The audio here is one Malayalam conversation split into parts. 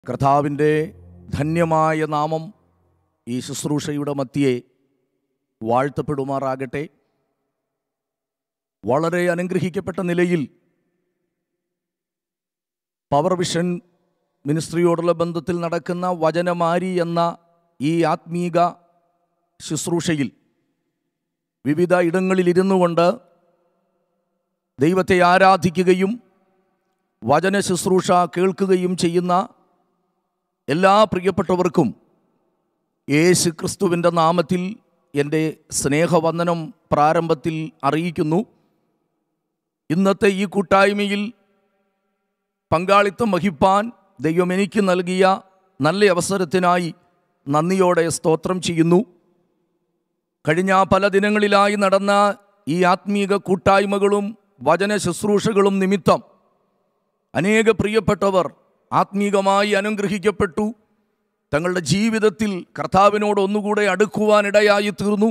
കർത്താവിൻ്റെ ധന്യമായ നാമം ഈ ശുശ്രൂഷയുടെ മധ്യേ വാഴ്ത്തപ്പെടുമാറാകട്ടെ വളരെ അനുഗ്രഹിക്കപ്പെട്ട നിലയിൽ പവർ വിഷൻ മിനിസ്ട്രിയോടുള്ള ബന്ധത്തിൽ നടക്കുന്ന വചനമാരി എന്ന ഈ ആത്മീക ശുശ്രൂഷയിൽ വിവിധ ഇടങ്ങളിലിരുന്നു കൊണ്ട് ദൈവത്തെ ആരാധിക്കുകയും വചന ശുശ്രൂഷ കേൾക്കുകയും ചെയ്യുന്ന എല്ലാ പ്രിയപ്പെട്ടവർക്കും യേശു ക്രിസ്തുവിൻ്റെ നാമത്തിൽ എൻ്റെ സ്നേഹവന്ദനം പ്രാരംഭത്തിൽ അറിയിക്കുന്നു ഇന്നത്തെ ഈ കൂട്ടായ്മയിൽ പങ്കാളിത്തം വഹിപ്പാൻ ദൈവം എനിക്ക് നൽകിയ നല്ല അവസരത്തിനായി നന്ദിയോടെ സ്തോത്രം ചെയ്യുന്നു കഴിഞ്ഞ പല ദിനങ്ങളിലായി നടന്ന ഈ ആത്മീക കൂട്ടായ്മകളും വചന ശുശ്രൂഷകളും നിമിത്തം അനേക പ്രിയപ്പെട്ടവർ ആത്മീകമായി അനുഗ്രഹിക്കപ്പെട്ടു തങ്ങളുടെ ജീവിതത്തിൽ കർത്താവിനോട് ഒന്നുകൂടെ അടുക്കുവാനിടയായി തീർന്നു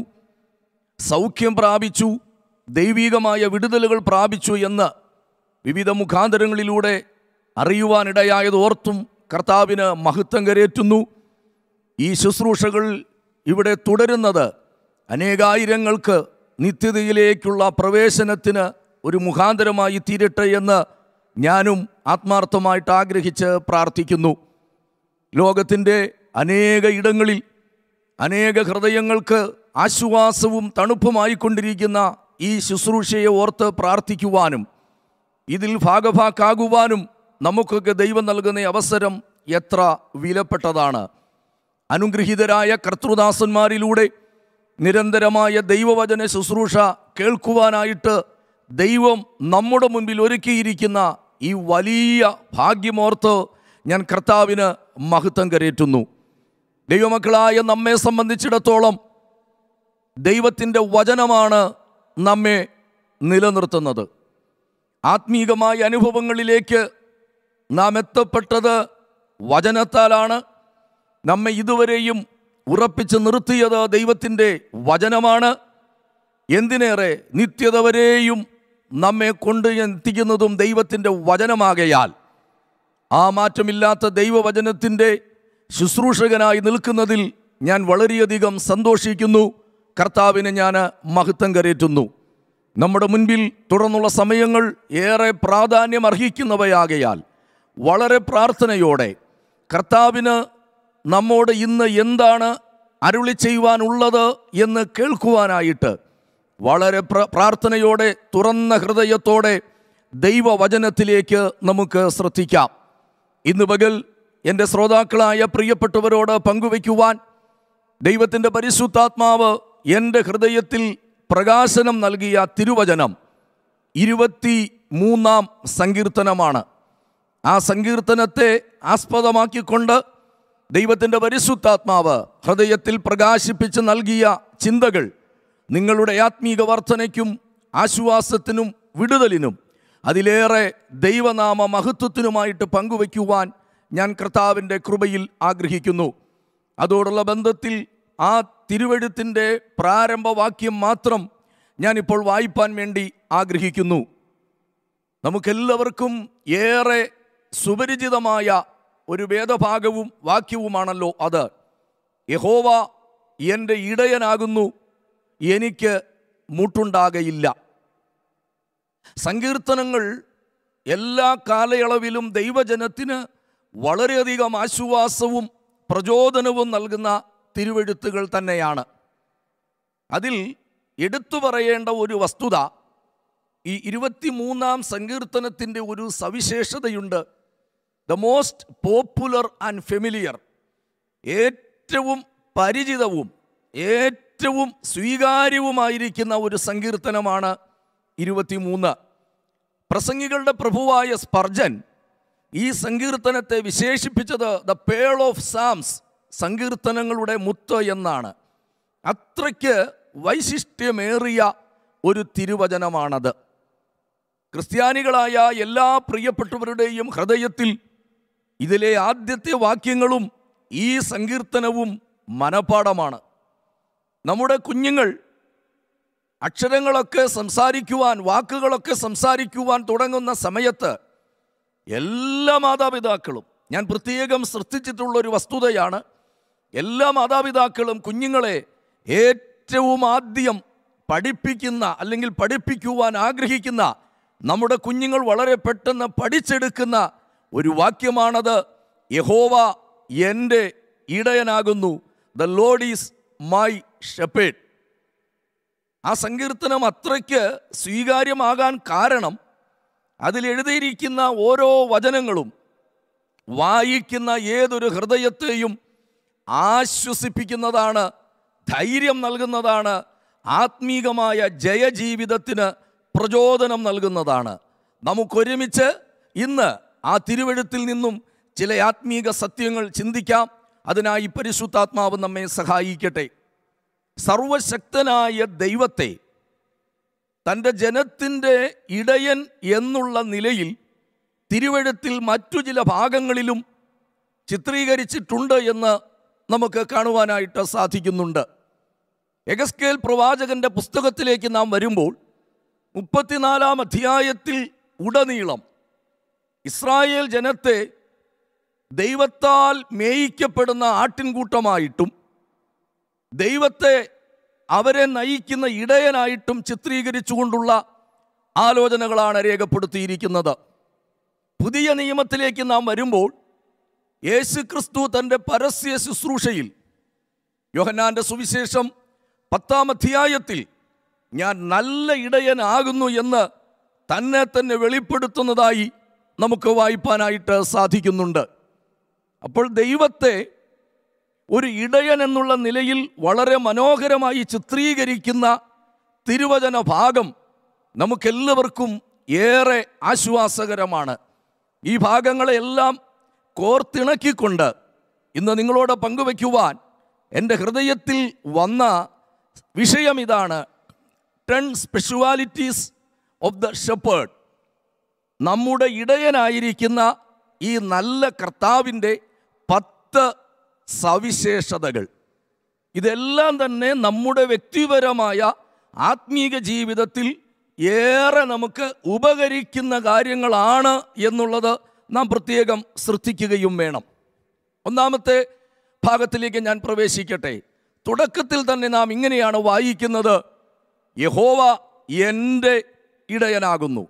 സൗഖ്യം പ്രാപിച്ചു ദൈവീകമായ വിടുതലുകൾ പ്രാപിച്ചു എന്ന് വിവിധ മുഖാന്തരങ്ങളിലൂടെ അറിയുവാനിടയായത് ഓർത്തും കർത്താവിന് മഹത്വം കരേറ്റുന്നു ഈ ശുശ്രൂഷകൾ ഇവിടെ തുടരുന്നത് അനേകായിരങ്ങൾക്ക് നിത്യതയിലേക്കുള്ള പ്രവേശനത്തിന് ഒരു മുഖാന്തരമായി തീരട്ടെ എന്ന് ഞാനും ആത്മാർത്ഥമായിട്ട് ആഗ്രഹിച്ച് പ്രാർത്ഥിക്കുന്നു ലോകത്തിൻ്റെ അനേക ഇടങ്ങളിൽ അനേക ഹൃദയങ്ങൾക്ക് ആശ്വാസവും തണുപ്പുമായിക്കൊണ്ടിരിക്കുന്ന ഈ ശുശ്രൂഷയെ ഓർത്ത് പ്രാർത്ഥിക്കുവാനും ഇതിൽ ഭാഗഭാക്കാകുവാനും നമുക്കൊക്കെ ദൈവം നൽകുന്ന അവസരം എത്ര വിലപ്പെട്ടതാണ് അനുഗ്രഹീതരായ കർത്തൃദാസന്മാരിലൂടെ നിരന്തരമായ ദൈവവചന ശുശ്രൂഷ കേൾക്കുവാനായിട്ട് ദൈവം നമ്മുടെ മുൻപിൽ ഒരുക്കിയിരിക്കുന്ന ഈ വലിയ ഭാഗ്യമോർത്ത് ഞാൻ കർത്താവിന് മഹത്വം കരേറ്റുന്നു ദൈവമക്കളായ നമ്മെ സംബന്ധിച്ചിടത്തോളം ദൈവത്തിൻ്റെ വചനമാണ് നമ്മെ നിലനിർത്തുന്നത് ആത്മീകമായ അനുഭവങ്ങളിലേക്ക് നാം എത്തപ്പെട്ടത് വചനത്താലാണ് നമ്മെ ഇതുവരെയും ഉറപ്പിച്ച് നിർത്തിയത് ദൈവത്തിൻ്റെ വചനമാണ് എന്തിനേറെ നിത്യത വരെയും നമ്മെ കൊണ്ട് എത്തിക്കുന്നതും ദൈവത്തിൻ്റെ വചനമാകയാൽ ആ മാറ്റമില്ലാത്ത ദൈവവചനത്തിൻ്റെ ശുശ്രൂഷകനായി നിൽക്കുന്നതിൽ ഞാൻ വളരെയധികം സന്തോഷിക്കുന്നു കർത്താവിനെ ഞാൻ മഹത്വം കരേറ്റുന്നു നമ്മുടെ മുൻപിൽ തുടർന്നുള്ള സമയങ്ങൾ ഏറെ പ്രാധാന്യം അർഹിക്കുന്നവയാകയാൽ വളരെ പ്രാർത്ഥനയോടെ കർത്താവിന് നമ്മോട് ഇന്ന് എന്താണ് അരുളി ചെയ്യുവാനുള്ളത് എന്ന് കേൾക്കുവാനായിട്ട് വളരെ പ്ര പ്രാർത്ഥനയോടെ തുറന്ന ഹൃദയത്തോടെ ദൈവവചനത്തിലേക്ക് നമുക്ക് ശ്രദ്ധിക്കാം ഇന്ന് പകൽ എൻ്റെ ശ്രോതാക്കളായ പ്രിയപ്പെട്ടവരോട് പങ്കുവയ്ക്കുവാൻ ദൈവത്തിൻ്റെ പരിശുദ്ധാത്മാവ് എൻ്റെ ഹൃദയത്തിൽ പ്രകാശനം നൽകിയ തിരുവചനം ഇരുപത്തി മൂന്നാം സങ്കീർത്തനമാണ് ആ സങ്കീർത്തനത്തെ ആസ്പദമാക്കിക്കൊണ്ട് ദൈവത്തിൻ്റെ പരിശുദ്ധാത്മാവ് ഹൃദയത്തിൽ പ്രകാശിപ്പിച്ച് നൽകിയ ചിന്തകൾ നിങ്ങളുടെ ആത്മീക വർധനയ്ക്കും ആശ്വാസത്തിനും വിടുതലിനും അതിലേറെ ദൈവനാമ മഹത്വത്തിനുമായിട്ട് പങ്കുവയ്ക്കുവാൻ ഞാൻ കർത്താവിൻ്റെ കൃപയിൽ ആഗ്രഹിക്കുന്നു അതോടുള്ള ബന്ധത്തിൽ ആ തിരുവെഴുത്തിൻ്റെ പ്രാരംഭവാക്യം മാത്രം ഞാനിപ്പോൾ വായിപ്പാൻ വേണ്ടി ആഗ്രഹിക്കുന്നു നമുക്കെല്ലാവർക്കും ഏറെ സുപരിചിതമായ ഒരു വേദഭാഗവും വാക്യവുമാണല്ലോ അത് യഹോവ എൻ്റെ ഇടയനാകുന്നു എനിക്ക് മുട്ടുണ്ടാകയില്ല സങ്കീർത്തനങ്ങൾ എല്ലാ കാലയളവിലും ദൈവജനത്തിന് വളരെയധികം ആശ്വാസവും പ്രചോദനവും നൽകുന്ന തിരുവെഴുത്തുകൾ തന്നെയാണ് അതിൽ എടുത്തു പറയേണ്ട ഒരു വസ്തുത ഈ ഇരുപത്തിമൂന്നാം സങ്കീർത്തനത്തിൻ്റെ ഒരു സവിശേഷതയുണ്ട് the most popular and familiar ഏറ്റവും പരിചിതവും ഏറ്റവും സ്വീകാര്യവുമായിരിക്കുന്ന ഒരു സങ്കീർത്തനമാണ് ഇരുപത്തിമൂന്ന് പ്രസംഗികളുടെ പ്രഭുവായ സ്പർജൻ ഈ സങ്കീർത്തനത്തെ വിശേഷിപ്പിച്ചത് ദ പേൾ ഓഫ് സാംസ് സങ്കീർത്തനങ്ങളുടെ മുത്ത് എന്നാണ് അത്രയ്ക്ക് വൈശിഷ്ട്യമേറിയ ഒരു തിരുവചനമാണത് ക്രിസ്ത്യാനികളായ എല്ലാ പ്രിയപ്പെട്ടവരുടെയും ഹൃദയത്തിൽ ഇതിലെ ആദ്യത്തെ വാക്യങ്ങളും ഈ സങ്കീർത്തനവും മനപാഠമാണ് നമ്മുടെ കുഞ്ഞുങ്ങൾ അക്ഷരങ്ങളൊക്കെ സംസാരിക്കുവാൻ വാക്കുകളൊക്കെ സംസാരിക്കുവാൻ തുടങ്ങുന്ന സമയത്ത് എല്ലാ മാതാപിതാക്കളും ഞാൻ പ്രത്യേകം ശ്രദ്ധിച്ചിട്ടുള്ള ഒരു വസ്തുതയാണ് എല്ലാ മാതാപിതാക്കളും കുഞ്ഞുങ്ങളെ ഏറ്റവും ആദ്യം പഠിപ്പിക്കുന്ന അല്ലെങ്കിൽ പഠിപ്പിക്കുവാൻ ആഗ്രഹിക്കുന്ന നമ്മുടെ കുഞ്ഞുങ്ങൾ വളരെ പെട്ടെന്ന് പഠിച്ചെടുക്കുന്ന ഒരു വാക്യമാണത് യഹോവ എൻ്റെ ഇടയനാകുന്നു the lord is my shepherd ആ സങ്കീർത്തനം അത്രയ്ക്ക് സ്വീകാര്യമാകാൻ കാരണം അതിൽ എഴുതിയിരിക്കുന്ന ഓരോ വചനങ്ങളും വായിക്കുന്ന ഏതൊരു ഹൃദയത്തെയും ആശ്വസിപ്പിക്കുന്നതാണ് ധൈര്യം നൽകുന്നതാണ് ആത്മീകമായ ജയജീവിതത്തിന് പ്രചോദനം നൽകുന്നതാണ് നമുക്കൊരുമിച്ച് ഇന്ന് ആ തിരുവഴുത്തിൽ നിന്നും ചില ആത്മീക സത്യങ്ങൾ ചിന്തിക്കാം അതിനായി പരിശുദ്ധാത്മാവ് നമ്മെ സഹായിക്കട്ടെ സർവശക്തനായ ദൈവത്തെ തൻ്റെ ജനത്തിൻ്റെ ഇടയൻ എന്നുള്ള നിലയിൽ തിരുവഴുത്തിൽ മറ്റു ചില ഭാഗങ്ങളിലും ചിത്രീകരിച്ചിട്ടുണ്ട് എന്ന് നമുക്ക് കാണുവാനായിട്ട് സാധിക്കുന്നുണ്ട് എഗസ്കേൽ പ്രവാചകന്റെ പുസ്തകത്തിലേക്ക് നാം വരുമ്പോൾ മുപ്പത്തിനാലാം അധ്യായത്തിൽ ഉടനീളം ഇസ്രായേൽ ജനത്തെ ദൈവത്താൽ മേയിക്കപ്പെടുന്ന ആട്ടിൻകൂട്ടമായിട്ടും ദൈവത്തെ അവരെ നയിക്കുന്ന ഇടയനായിട്ടും ചിത്രീകരിച്ചുകൊണ്ടുള്ള ആലോചനകളാണ് രേഖപ്പെടുത്തിയിരിക്കുന്നത് പുതിയ നിയമത്തിലേക്ക് നാം വരുമ്പോൾ യേശു ക്രിസ്തു തൻ്റെ പരസ്യ ശുശ്രൂഷയിൽ യോഹന്നാന്റെ സുവിശേഷം പത്താം അധ്യായത്തിൽ ഞാൻ നല്ല ഇടയനാകുന്നു എന്ന് തന്നെ തന്നെ വെളിപ്പെടുത്തുന്നതായി നമുക്ക് വായിപ്പാനായിട്ട് സാധിക്കുന്നുണ്ട് അപ്പോൾ ദൈവത്തെ ഒരു ഇടയൻ എന്നുള്ള നിലയിൽ വളരെ മനോഹരമായി ചിത്രീകരിക്കുന്ന തിരുവചന ഭാഗം നമുക്കെല്ലാവർക്കും ഏറെ ആശ്വാസകരമാണ് ഈ ഭാഗങ്ങളെല്ലാം കോർത്തിണക്കിക്കൊണ്ട് ഇന്ന് നിങ്ങളോട് പങ്കുവയ്ക്കുവാൻ എൻ്റെ ഹൃദയത്തിൽ വന്ന വിഷയം ഇതാണ് ten specialities of the shepherd നമ്മുടെ ഇടയനായിരിക്കുന്ന ഈ നല്ല കർത്താവിൻ്റെ പത്ത് സവിശേഷതകൾ ഇതെല്ലാം തന്നെ നമ്മുടെ വ്യക്തിപരമായ ആത്മീക ജീവിതത്തിൽ ഏറെ നമുക്ക് ഉപകരിക്കുന്ന കാര്യങ്ങളാണ് എന്നുള്ളത് നാം പ്രത്യേകം ശ്രദ്ധിക്കുകയും വേണം ഒന്നാമത്തെ ഭാഗത്തിലേക്ക് ഞാൻ പ്രവേശിക്കട്ടെ തുടക്കത്തിൽ തന്നെ നാം ഇങ്ങനെയാണ് വായിക്കുന്നത് യഹോവ എൻ്റെ ഇടയനാകുന്നു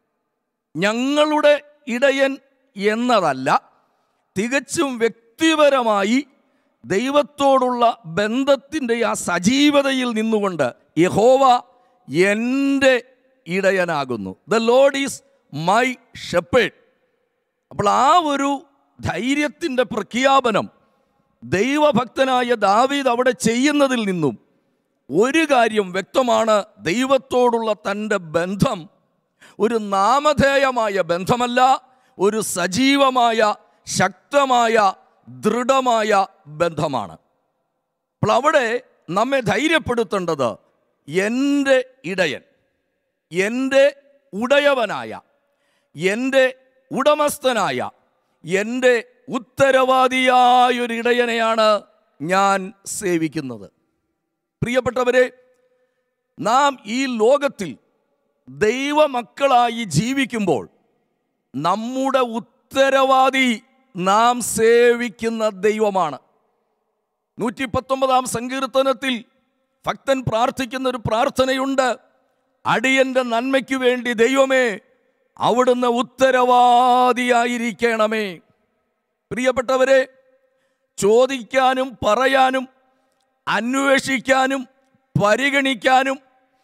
ഞങ്ങളുടെ ഇടയൻ എന്നതല്ല തികച്ചും വ്യക്തിപരമായി ദൈവത്തോടുള്ള ബന്ധത്തിൻ്റെ ആ സജീവതയിൽ നിന്നുകൊണ്ട് യഹോവ എൻ്റെ ഇടയനാകുന്നു the lord is my shepherd അപ്പോൾ ആ ഒരു ധൈര്യത്തിൻ്റെ പ്രഖ്യാപനം ദൈവഭക്തനായ ദാവീദ് അവിടെ ചെയ്യുന്നതിൽ നിന്നും ഒരു കാര്യം വ്യക്തമാണ് ദൈവത്തോടുള്ള തൻ്റെ ബന്ധം ഒരു നാമധേയമായ ബന്ധമല്ല ഒരു സജീവമായ ശക്തമായ ദൃഢമായ ബന്ധമാണ് അപ്പോൾ അവിടെ നമ്മെ ധൈര്യപ്പെടുത്തേണ്ടത് എൻ്റെ ഇടയൻ എൻ്റെ ഉടയവനായ എൻ്റെ ഉടമസ്ഥനായ എൻ്റെ ഉത്തരവാദിയായൊരു ഇടയനെയാണ് ഞാൻ സേവിക്കുന്നത് പ്രിയപ്പെട്ടവരെ നാം ഈ ലോകത്തിൽ ദൈവമക്കളായി ജീവിക്കുമ്പോൾ നമ്മുടെ ഉത്തരവാദി നാം സേവിക്കുന്ന ദൈവമാണ് നൂറ്റി പത്തൊമ്പതാം സങ്കീർത്തനത്തിൽ ഭക്തൻ പ്രാർത്ഥിക്കുന്ന ഒരു പ്രാർത്ഥനയുണ്ട് അടിയന്റെ നന്മയ്ക്ക് വേണ്ടി ദൈവമേ അവിടുന്ന് ഉത്തരവാദിയായിരിക്കണമേ പ്രിയപ്പെട്ടവരെ ചോദിക്കാനും പറയാനും അന്വേഷിക്കാനും പരിഗണിക്കാനും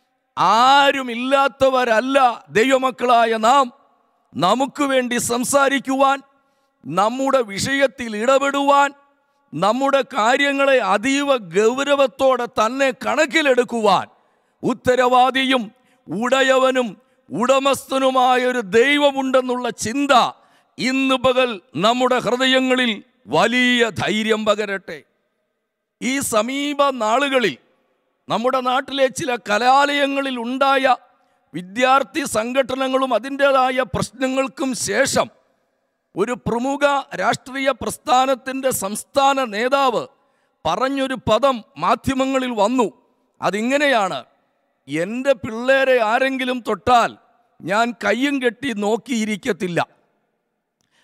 ആരുമില്ലാത്തവരല്ല ദൈവമക്കളായ നാം നമുക്ക് വേണ്ടി സംസാരിക്കുവാൻ നമ്മുടെ വിഷയത്തിൽ ഇടപെടുവാൻ നമ്മുടെ കാര്യങ്ങളെ അതീവ ഗൗരവത്തോടെ തന്നെ കണക്കിലെടുക്കുവാൻ ഉത്തരവാദിയും ഉടയവനും ഉടമസ്ഥനുമായൊരു ദൈവമുണ്ടെന്നുള്ള ചിന്ത ഇന്ന് പകൽ നമ്മുടെ ഹൃദയങ്ങളിൽ വലിയ ധൈര്യം പകരട്ടെ ഈ സമീപ നാളുകളിൽ നമ്മുടെ നാട്ടിലെ ചില കലാലയങ്ങളിൽ ഉണ്ടായ വിദ്യാർത്ഥി സംഘടനകളും അതിൻ്റെതായ പ്രശ്നങ്ങൾക്കും ശേഷം ഒരു പ്രമുഖ രാഷ്ട്രീയ പ്രസ്ഥാനത്തിൻ്റെ സംസ്ഥാന നേതാവ് പറഞ്ഞൊരു പദം മാധ്യമങ്ങളിൽ വന്നു അതിങ്ങനെയാണ് എൻ്റെ പിള്ളേരെ ആരെങ്കിലും തൊട്ടാൽ ഞാൻ കയ്യും കെട്ടി നോക്കിയിരിക്കത്തില്ല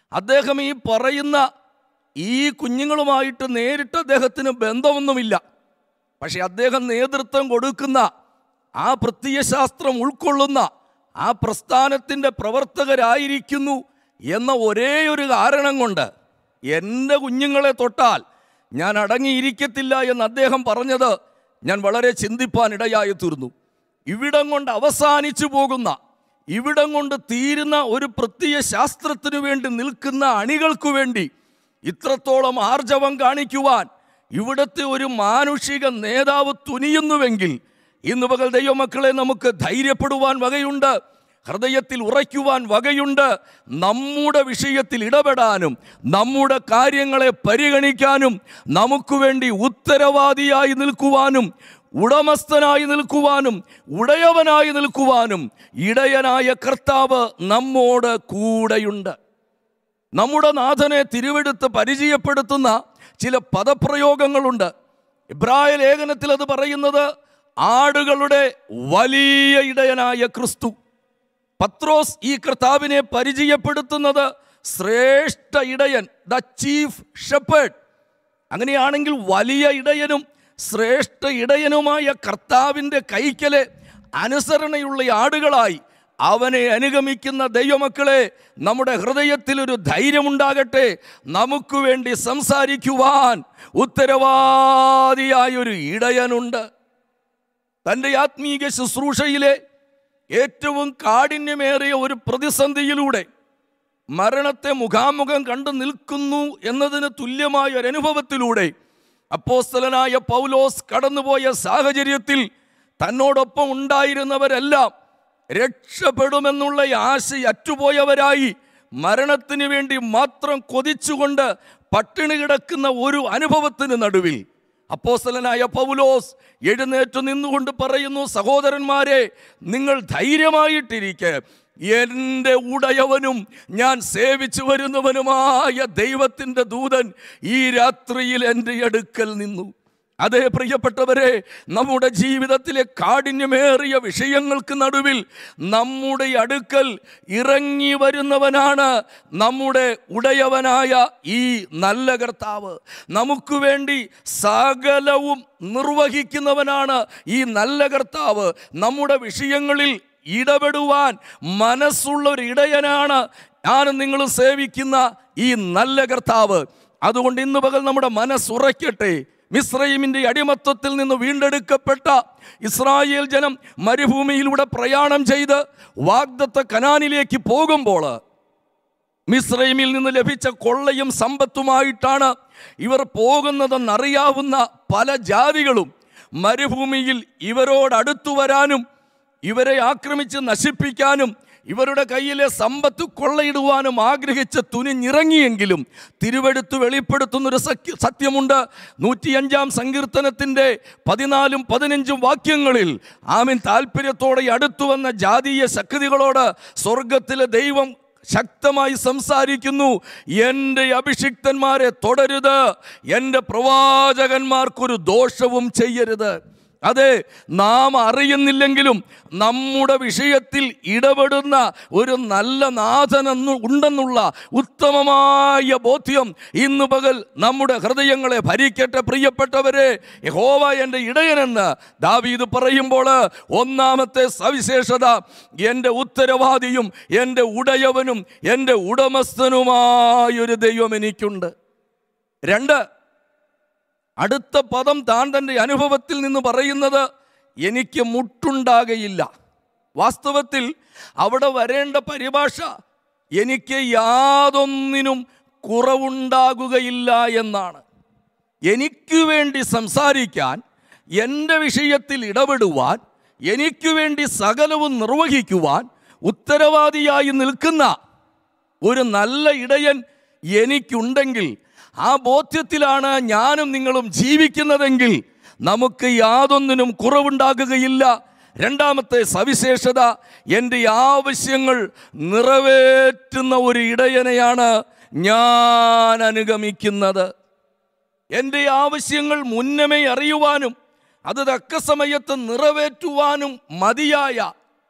അദ്ദേഹം ഈ പറയുന്ന ഈ കുഞ്ഞുങ്ങളുമായിട്ട് നേരിട്ട് അദ്ദേഹത്തിന് ബന്ധമൊന്നുമില്ല പക്ഷെ അദ്ദേഹം നേതൃത്വം കൊടുക്കുന്ന ആ പ്രത്യയശാസ്ത്രം ഉൾക്കൊള്ളുന്ന ആ പ്രസ്ഥാനത്തിൻ്റെ പ്രവർത്തകരായിരിക്കുന്നു എന്ന ഒരേ ഒരു കാരണം കൊണ്ട് എൻ്റെ കുഞ്ഞുങ്ങളെ തൊട്ടാൽ ഞാൻ അടങ്ങിയിരിക്കത്തില്ല എന്ന് അദ്ദേഹം പറഞ്ഞത് ഞാൻ വളരെ ചിന്തിപ്പാൻ ഇടയായി തീർന്നു ഇവിടം കൊണ്ട് അവസാനിച്ചു പോകുന്ന ഇവിടം കൊണ്ട് തീരുന്ന ഒരു പ്രത്യയ ശാസ്ത്രത്തിനു വേണ്ടി നിൽക്കുന്ന അണികൾക്കു വേണ്ടി ഇത്രത്തോളം ആർജവം കാണിക്കുവാൻ ഇവിടുത്തെ ഒരു മാനുഷിക നേതാവ് തുനിയുന്നുവെങ്കിൽ ഇന്ന് പകൽ ദൈവമക്കളെ നമുക്ക് ധൈര്യപ്പെടുവാൻ വകയുണ്ട് ഹൃദയത്തിൽ ഉറയ്ക്കുവാൻ വകയുണ്ട് നമ്മുടെ വിഷയത്തിൽ ഇടപെടാനും നമ്മുടെ കാര്യങ്ങളെ പരിഗണിക്കാനും നമുക്ക് വേണ്ടി ഉത്തരവാദിയായി നിൽക്കുവാനും ഉടമസ്ഥനായി നിൽക്കുവാനും ഉടയവനായി നിൽക്കുവാനും ഇടയനായ കർത്താവ് നമ്മോട് കൂടെയുണ്ട് നമ്മുടെ നാഥനെ തിരുവെടുത്ത് പരിചയപ്പെടുത്തുന്ന ചില പദപ്രയോഗങ്ങളുണ്ട് ഇബ്രായ ലേഖനത്തിൽ അത് പറയുന്നത് ആടുകളുടെ വലിയ ഇടയനായ ക്രിസ്തു പത്രോസ് ഈ കർത്താവിനെ പരിചയപ്പെടുത്തുന്നത് ശ്രേഷ്ഠ ഇടയൻ ദ ചീഫ് ഷെപ്പേഡ് അങ്ങനെയാണെങ്കിൽ വലിയ ഇടയനും ശ്രേഷ്ഠ ഇടയനുമായ കർത്താവിൻ്റെ കൈക്കലെ അനുസരണയുള്ള ആടുകളായി അവനെ അനുഗമിക്കുന്ന ദൈവമക്കളെ നമ്മുടെ ഹൃദയത്തിൽ ഒരു ധൈര്യമുണ്ടാകട്ടെ നമുക്ക് വേണ്ടി സംസാരിക്കുവാൻ ഉത്തരവാദിയായ ഒരു ഇടയനുണ്ട് തൻ്റെ ആത്മീക ശുശ്രൂഷയിലെ ഏറ്റവും കാഠിന്യമേറിയ ഒരു പ്രതിസന്ധിയിലൂടെ മരണത്തെ മുഖാമുഖം കണ്ടു നിൽക്കുന്നു എന്നതിന് തുല്യമായ ഒരു അനുഭവത്തിലൂടെ അപ്പോസ്തലനായ പൗലോസ് കടന്നുപോയ സാഹചര്യത്തിൽ തന്നോടൊപ്പം ഉണ്ടായിരുന്നവരെല്ലാം രക്ഷപ്പെടുമെന്നുള്ള ആശ അറ്റുപോയവരായി മരണത്തിന് വേണ്ടി മാത്രം കൊതിച്ചുകൊണ്ട് പട്ടിണി കിടക്കുന്ന ഒരു അനുഭവത്തിന് നടുവിൽ അപ്പോസ്തലനായ പൗലോസ് എഴുന്നേറ്റ് നിന്നുകൊണ്ട് പറയുന്നു സഹോദരന്മാരെ നിങ്ങൾ ധൈര്യമായിട്ടിരിക്കെ എൻ്റെ ഉടയവനും ഞാൻ സേവിച്ചു വരുന്നവനുമായ ദൈവത്തിൻ്റെ ദൂതൻ ഈ രാത്രിയിൽ എൻ്റെ അടുക്കൽ നിന്നു അതേ പ്രിയപ്പെട്ടവരെ നമ്മുടെ ജീവിതത്തിലെ കാഠിന്യമേറിയ വിഷയങ്ങൾക്ക് നടുവിൽ നമ്മുടെ അടുക്കൽ ഇറങ്ങി വരുന്നവനാണ് നമ്മുടെ ഉടയവനായ ഈ നല്ല കർത്താവ് നമുക്ക് വേണ്ടി സകലവും നിർവഹിക്കുന്നവനാണ് ഈ നല്ല കർത്താവ് നമ്മുടെ വിഷയങ്ങളിൽ ഇടപെടുവാൻ മനസ്സുള്ള ഒരു ഇടയനാണ് ഞാനും നിങ്ങളും സേവിക്കുന്ന ഈ നല്ല കർത്താവ് അതുകൊണ്ട് ഇന്ന് പകൽ നമ്മുടെ മനസ്സുറയ്ക്കട്ടെ മിസ്രൈമിൻ്റെ അടിമത്വത്തിൽ നിന്ന് വീണ്ടെടുക്കപ്പെട്ട ഇസ്രായേൽ ജനം മരുഭൂമിയിലൂടെ പ്രയാണം ചെയ്ത് വാഗ്ദത്ത കനാനിലേക്ക് പോകുമ്പോൾ മിസ്രൈമിൽ നിന്ന് ലഭിച്ച കൊള്ളയും സമ്പത്തുമായിട്ടാണ് ഇവർ പോകുന്നതെന്നറിയാവുന്ന പല ജാതികളും മരുഭൂമിയിൽ ഇവരോട് അടുത്തു വരാനും ഇവരെ ആക്രമിച്ച് നശിപ്പിക്കാനും ഇവരുടെ കയ്യിലെ സമ്പത്ത് കൊള്ളയിടുവാനും ആഗ്രഹിച്ച് തുനിഞ്ഞിറങ്ങിയെങ്കിലും തിരുവെടുത്ത് വെളിപ്പെടുത്തുന്നൊരു സഖ്യ സത്യമുണ്ട് നൂറ്റിയഞ്ചാം സങ്കീർത്തനത്തിൻ്റെ പതിനാലും പതിനഞ്ചും വാക്യങ്ങളിൽ ആമിൻ താല്പര്യത്തോടെ അടുത്തു വന്ന ജാതീയ ശക്തികളോട് സ്വർഗത്തിലെ ദൈവം ശക്തമായി സംസാരിക്കുന്നു എൻ്റെ അഭിഷിക്തന്മാരെ തുടരുത് എൻ്റെ പ്രവാചകന്മാർക്കൊരു ദോഷവും ചെയ്യരുത് അതെ നാം അറിയുന്നില്ലെങ്കിലും നമ്മുടെ വിഷയത്തിൽ ഇടപെടുന്ന ഒരു നല്ല നാഥനെന്നു ഉണ്ടെന്നുള്ള ഉത്തമമായ ബോധ്യം ഇന്നു പകൽ നമ്മുടെ ഹൃദയങ്ങളെ ഭരിക്കട്ടെ പ്രിയപ്പെട്ടവരെ യഹോവ എൻ്റെ ഇടയനെന്ന് ദാവീദ് പറയുമ്പോൾ ഒന്നാമത്തെ സവിശേഷത എൻ്റെ ഉത്തരവാദിയും എൻ്റെ ഉടയവനും എൻ്റെ ഉടമസ്ഥനുമായൊരു ദൈവം എനിക്കുണ്ട് രണ്ട് അടുത്ത പദം താൻ തൻ്റെ അനുഭവത്തിൽ നിന്ന് പറയുന്നത് എനിക്ക് മുട്ടുണ്ടാകയില്ല വാസ്തവത്തിൽ അവിടെ വരേണ്ട പരിഭാഷ എനിക്ക് യാതൊന്നിനും കുറവുണ്ടാകുകയില്ല എന്നാണ് എനിക്ക് വേണ്ടി സംസാരിക്കാൻ എൻ്റെ വിഷയത്തിൽ ഇടപെടുവാൻ എനിക്ക് വേണ്ടി സകലവും നിർവഹിക്കുവാൻ ഉത്തരവാദിയായി നിൽക്കുന്ന ഒരു നല്ല ഇടയൻ എനിക്കുണ്ടെങ്കിൽ ആ ബോധ്യത്തിലാണ് ഞാനും നിങ്ങളും ജീവിക്കുന്നതെങ്കിൽ നമുക്ക് യാതൊന്നിനും കുറവുണ്ടാകുകയില്ല രണ്ടാമത്തെ സവിശേഷത എൻ്റെ ആവശ്യങ്ങൾ നിറവേറ്റുന്ന ഒരു ഇടയനെയാണ് ഞാൻ അനുഗമിക്കുന്നത് എൻ്റെ ആവശ്യങ്ങൾ മുന്നമേ അറിയുവാനും അത് തക്ക സമയത്ത് നിറവേറ്റുവാനും മതിയായ